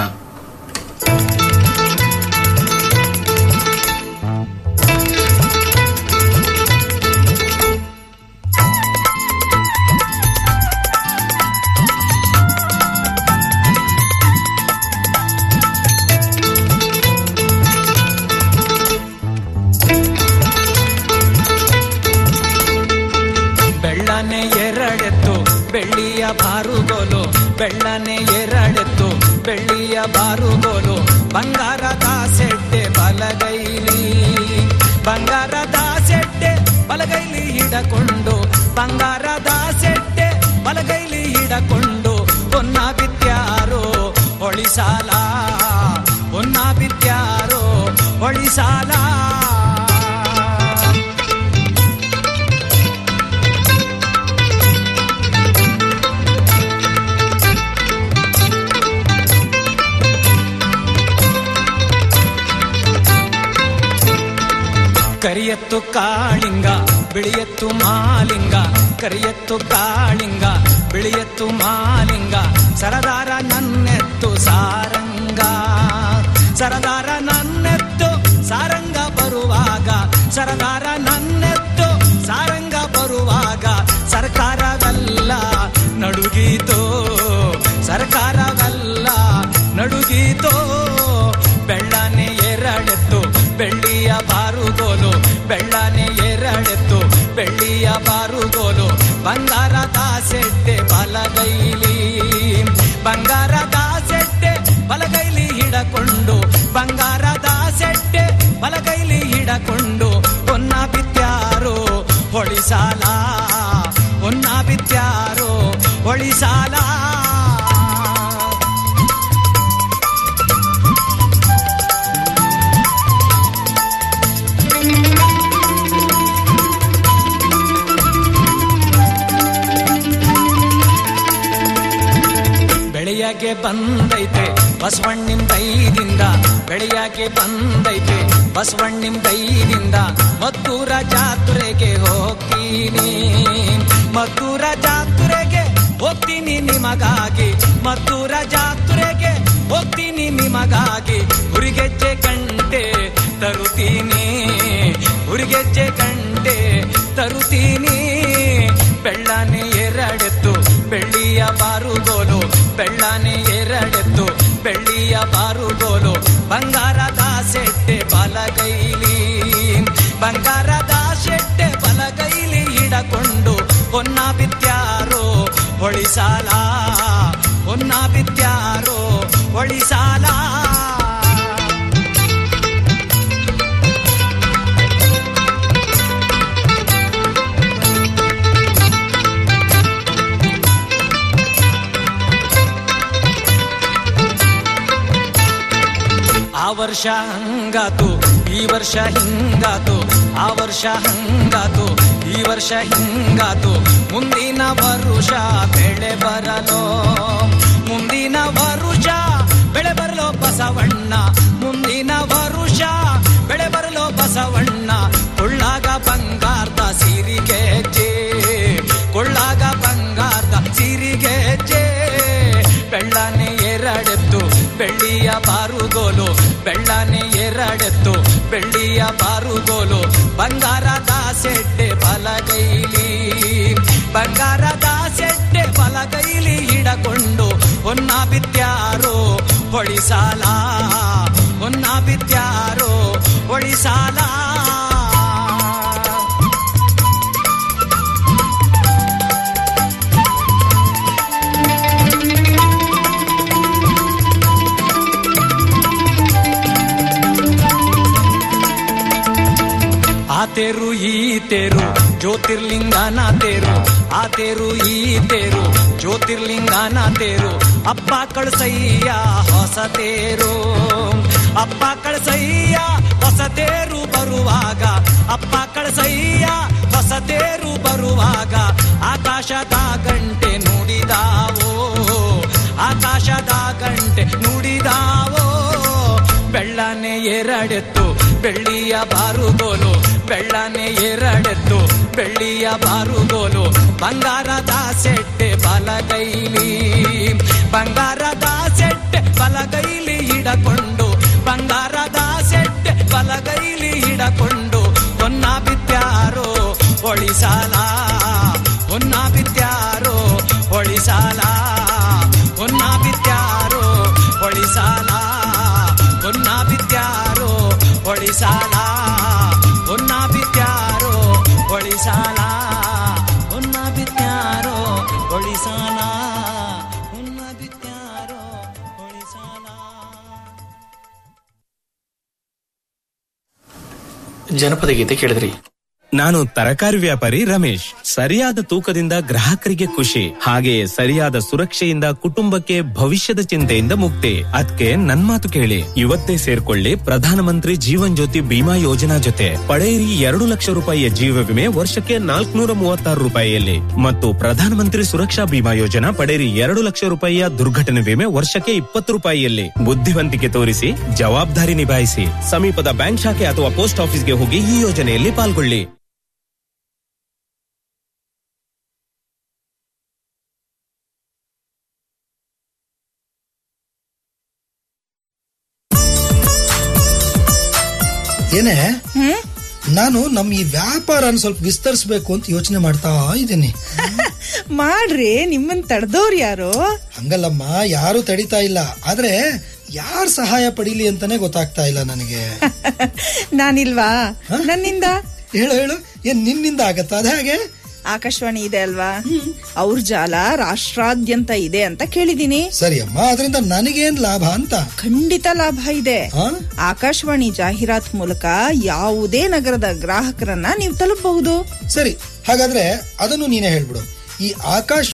ಬೆಳ್ಳನೆ ಎರಡೆತ್ತು ಬೆಳ್ಳಿಯ ಬಾರುಗೋಲು ಬೆಳ್ಳನೆ ಎರಡೆತ್ತು ಬೆಳ್ಳಿಯ ಬಾರುಗೋಲು ಬಂಗಾರದ ಸೆಡ್ಡೆ ಬಲಗೈಲಿ ಬಂಗಾರದ ಸೆಡ್ಡೆ ಬಲಗೈಲಿ ಹಿಡಕೊಂಡು ಬಂಗಾರದ ಸೆಡ್ಡೆ ಬಲಗೈಲಿ ಹಿಡಕೊಂಡು ಹೊನ್ನ ಬಿತ್ಯಾರೋ ಹೊಳಿಸಾಲ ಹೊನ್ನ ಬಿತ್ಯಾರೋ ಹೊಳಿಸಾಲ ಕರಿಯತ್ತು ಕಾಳಿಂಗ ಬಿಳಿಯತ್ತು ಮಾಲಿಂಗ ಕರಿಯತ್ತು ಕಾಳಿಂಗ ಬಿಳಿಯತ್ತು ಮಾಲಿಂಗ ಸರದಾರ ನನ್ನೆತ್ತು ಸಾರಂಗ ಸರದಾರ ನನ್ನೆತ್ತು ಸಾರಂಗ ಬರುವಾಗ ಸರದಾರ ನನ್ನೆತ್ತು ಸಾರಂಗ ಬರುವಾಗ ಸರ್ಕಾರವೆಲ್ಲ ನಡುಗೀತೋ ಸರ್ಕಾರವೆಲ್ಲ ನಡುಗೀತೋ ಬೆಳ್ಳನೆ ಎರಡೆತ್ತು ಬೆಳ್ಳಿಯ ಬಾರುಗೋಲು ಬೆಳ್ಳನೆ ಎರಡೆತ್ತು ಬೆಳ್ಳಿಯ ಬಾರುಗೋಲು ಬಂಗಾರದ ಸೆಡ್ಡೆ ಬಲಗೈಲಿ ಬಂಗಾರದ ಸೆಡ್ಡೆ ಬಲಗೈಲಿ ಹಿಡಕೊಂಡು ಬಂಗಾರದ ಸೆಡ್ಡೆ ಬಲಗೈಲಿ ಹಿಡಕೊಂಡು ಹೊನ್ನ ಬಿತ್ಯಾರೋ ಹೊಳಿಸಾಲ ಹೊನ್ನ ಬಿತ್ಯಾರೋ ಹೊಳಿಸಾಲ ಬೆಳೆಯಗೆ ಬಂದೈತೆ ಬಸವಣ್ಣಿನ ದೈದಿಂದ ಬೆಳೆಯಗೆ ಬಂದೈತೆ ಬಸವಣ್ಣಿನ ದೈದಿಂದ ಮದ್ದೂರ ಜಾತ್ರೆಗೆ ಹೋಗ್ತೀನಿ ಮದ್ದೂರ ಜಾತ್ರೆಗೆ ಹೋಗ್ತೀನಿ ನಿಮಗಾಗಿ ಮದ್ದೂರ ಜಾತ್ರೆಗೆ ಹೋಗ್ತೀನಿ ನಿಮಗಾಗಿ ಹುರಿಗೆಜ್ಜೆ ಗಂಟೆ ತರುತ್ತೀನಿ ಹುರಿಗೆಜ್ಜೆ ಗಂಟೆ ತರುತ್ತೀನಿ ಬೆಳ್ಳನೆ ಎರಡೆತ್ತು ಬೆಳ್ಳಿಯ ಬಾರುಗೋಲು ಬೆಳ್ಳನೆ ಎರಡೆತ್ತು ಬೆಳ್ಳಿಯ ಬಾರುಗೋಲು ಬಂಗಾರದ ಸೆಟ್ಟೆ ಬಲಗೈಲಿ ಬಂಗಾರದ ಶೆಟ್ಟೆ ಬಲಗೈಲಿ ಹಿಡಕೊಂಡು ಹೊನ್ನ ಬಿತ್ಯಾರೋ ಹೊಳಿಸಾಲ ಹೊನ್ನ ಬಿತ್ಯಾರೋ ಹೊಳಿಸಾಲ ಆ ವರ್ಷ ಹಂಗಾತು ಈ ವರ್ಷ ಹಿಂಗಾತು ಆ ವರ್ಷ ಹಂಗಾತು ಈ ವರ್ಷ ಹಿಂಗಾತು ಮುಂದಿನ ವರುಷ ಬೆಳೆ ಬರಲು ಮುಂದಿನ ವರುಷ ಬೆಳೆ ಬರಲು ಬಸವಣ್ಣ ಮುಂದಿನ ವರುಷ ಬೆಳೆ ಬರಲು ಬಸವಣ್ಣ ಕೊಳ್ಳಾಗ ಬಂಗಾರದ ಸಿರಿಗೆ ಜೇ ಕೊಳ್ಳಾಗ ಬಂಗಾರದ ಸಿರಿಗೆ ಜೇ ಬೆಳ್ಳನೆ ಎರಡೆತ್ತು ಬೆಳ್ಳಿಯ ಬಾರುಗೋಲು ಬೆಳ್ಳನೆ ಎರಡೆತ್ತು ಬೆಳ್ಳಿಯ ಬಾರುಗೋಲು ಬಂಗಾರದ ಸೆಡ್ಡೆ ಬಲಗೈಲಿ ಬಂಗಾರದ ಸೆಡ್ಡೆ ಬಲಗೈಲಿ ಹಿಡಕೊಂಡು ಹೊನ್ನ ಬಿತ್ಯಾರೋ ಹೊಳಿಸಾಲ ಹೊನ್ನ ಬಿತ್ಯಾರೋ ಹೊಳಿಸಾಲ ಆ ತೇರು ಈ ತೇರು ಜ್ಯೋತಿರ್ಲಿಂಗನ ತೇರು ಆ ತೇರು ಈ ತೇರು ಜ್ಯೋತಿರ್ಲಿಂಗನ ತೇರು ಅಪ್ಪ ಕಳಸಯ್ಯ ಹೊಸ ತೇರು ಅಪ್ಪ ಕಳಸಯ್ಯ ಹೊಸ ತೇರು ಬರುವಾಗ ಅಪ್ಪ ಕಳಸಯ್ಯ ಹೊಸ ತೇರು ಬರುವಾಗ ಆಕಾಶದ ಗಂಟೆ ನುಡಿದಾವೋ ಆಕಾಶದ ಗಂಟೆ ನುಡಿದಾವೋ ಬೆಳ್ಳನೆ ಎರಡೆತ್ತು ಬೆಳ್ಳಿಯ ಬಾರುಗೋಲು ಬೆಳ್ಳನೆ ಎರಡೆತ್ತು ಬೆಳ್ಳಿಯ ಬಾರುಗೋಲು ಬಂಗಾರದ ಸೆಟ್ಟೆ ಬಲಗೈಲಿ ಬಂಗಾರದ ಸೆಟ್ಟೆ ಬಲಗೈಲಿ ಹಿಡಕೊಂಡು ಬಂಗಾರದ ಸೆಟ್ಟೆ ಬಲಗೈಲಿ ಹಿಡಕೊಂಡು ಹೊನ್ನ ಬಿತ್ಯಾರೋ ಒಳಿಸಾಲ ಹೊನ್ನ ಬಿತ್ಯಾರೋ ಒಳಿಸಾಲ ಹೊನ್ನ ಬಿತ್ಯಾರೋ ಒಳಿಸಾಲ ಹೊನ್ನ ಬಿತ್ಯಾರೋ ಒಳಿಸಾಲ ಹೊನ್ನ ಬಿತ್ಯಾರೋ ಒಳಿಸಾಲ ಹೊನ್ನ ಬಿತ್ಯಾರೋ ಒಳಿಸಾಲ ಹೊನ್ನ ಬಿತ್ಯಾರೋ ಜನಪದ ಗೀತೆ ಕೇಳಿದ್ರಿ ನಾನು ತರಕಾರಿ ವ್ಯಾಪಾರಿ ರಮೇಶ್ ಸರಿಯಾದ ತೂಕದಿಂದ ಗ್ರಾಹಕರಿಗೆ ಖುಷಿ ಹಾಗೆಯೇ ಸರಿಯಾದ ಸುರಕ್ಷೆಯಿಂದ ಕುಟುಂಬಕ್ಕೆ ಭವಿಷ್ಯದ ಚಿಂತೆಯಿಂದ ಮುಕ್ತಿ ಅದಕ್ಕೆ ನನ್ ಮಾತು ಕೇಳಿ ಇವತ್ತೇ ಸೇರ್ಕೊಳ್ಳಿ ಪ್ರಧಾನಮಂತ್ರಿ ಜೀವನ್ ಜ್ಯೋತಿ ಬಿಮಾ ಯೋಜನಾ ಜೊತೆ ಪಡೆಯಿರಿ ಎರಡು ಲಕ್ಷ ರೂಪಾಯಿಯ ಜೀವ ವಿಮೆ ವರ್ಷಕ್ಕೆ ನಾಲ್ಕುನೂರ ಮೂವತ್ತಾರು ರೂಪಾಯಿಯಲ್ಲಿ ಮತ್ತು ಪ್ರಧಾನಮಂತ್ರಿ ಸುರಕ್ಷಾ ಬಿಮಾ ಯೋಜನಾ ಪಡೆಯಿರಿ ಎರಡು ಲಕ್ಷ ರೂಪಾಯಿಯ ದುರ್ಘಟನೆ ವಿಮೆ ವರ್ಷಕ್ಕೆ ಇಪ್ಪತ್ತು ರೂಪಾಯಿಯಲ್ಲಿ ಬುದ್ಧಿವಂತಿಕೆ ತೋರಿಸಿ ಜವಾಬ್ದಾರಿ ನಿಭಾಯಿಸಿ ಸಮೀಪದ ಬ್ಯಾಂಕ್ ಶಾಖೆ ಅಥವಾ ಪೋಸ್ಟ್ ಆಫೀಸ್ಗೆ ಹೋಗಿ ಈ ಯೋಜನೆಯಲ್ಲಿ ಪಾಲ್ಗೊಳ್ಳಿ ಏನೇ ನಾನು ನಮ್ ಈ ವ್ಯಾಪಾರನ ಸ್ವಲ್ಪ ವಿಸ್ತರಿಸಬೇಕು ಅಂತ ಯೋಚನೆ ಮಾಡ್ತಾ ಇದ್ದೀನಿ ಮಾಡ್ರಿ ನಿಮ್ಮನ್ ತಡೆದವ್ರು ಯಾರು ಹಂಗಲ್ಲಮ್ಮ ಯಾರು ತಡಿತಾ ಇಲ್ಲ ಆದ್ರೆ ಯಾರ್ ಸಹಾಯ ಪಡೀಲಿ ಅಂತಾನೆ ಗೊತ್ತಾಗ್ತಾ ಇಲ್ಲ ನನಗೆ ನಾನಿಲ್ವಾ ನನ್ನಿಂದ ಹೇಳು ಹೇಳು ಏನ್ ನಿನ್ನಿಂದ ಆಗತ್ತಾ ಅದ ಹಾಗೆ ಆಕಾಶವಾಣಿ ಇದೆ ಅಲ್ವಾ ಅವ್ರ ಜಾಲ ರಾಷ್ಟ್ರಾದ್ಯಂತ ಇದೆ ಅಂತ ಕೇಳಿದೀನಿ ಸರಿ ಅಮ್ಮ ಅದರಿಂದ ನನಗೇನ್ ಲಾಭ ಅಂತ ಖಂಡಿತ ಲಾಭ ಇದೆ ಆಕಾಶವಾಣಿ ಜಾಹೀರಾತ್ ಮೂಲಕ ಯಾವುದೇ ನಗರದ ಗ್ರಾಹಕರನ್ನ ನೀವು ತಲುಪಬಹುದು ಸರಿ ಹಾಗಾದ್ರೆ ಅದನ್ನು ನೀನೇ ಹೇಳ್ಬಿಡು ಈ ಆಕಾಶ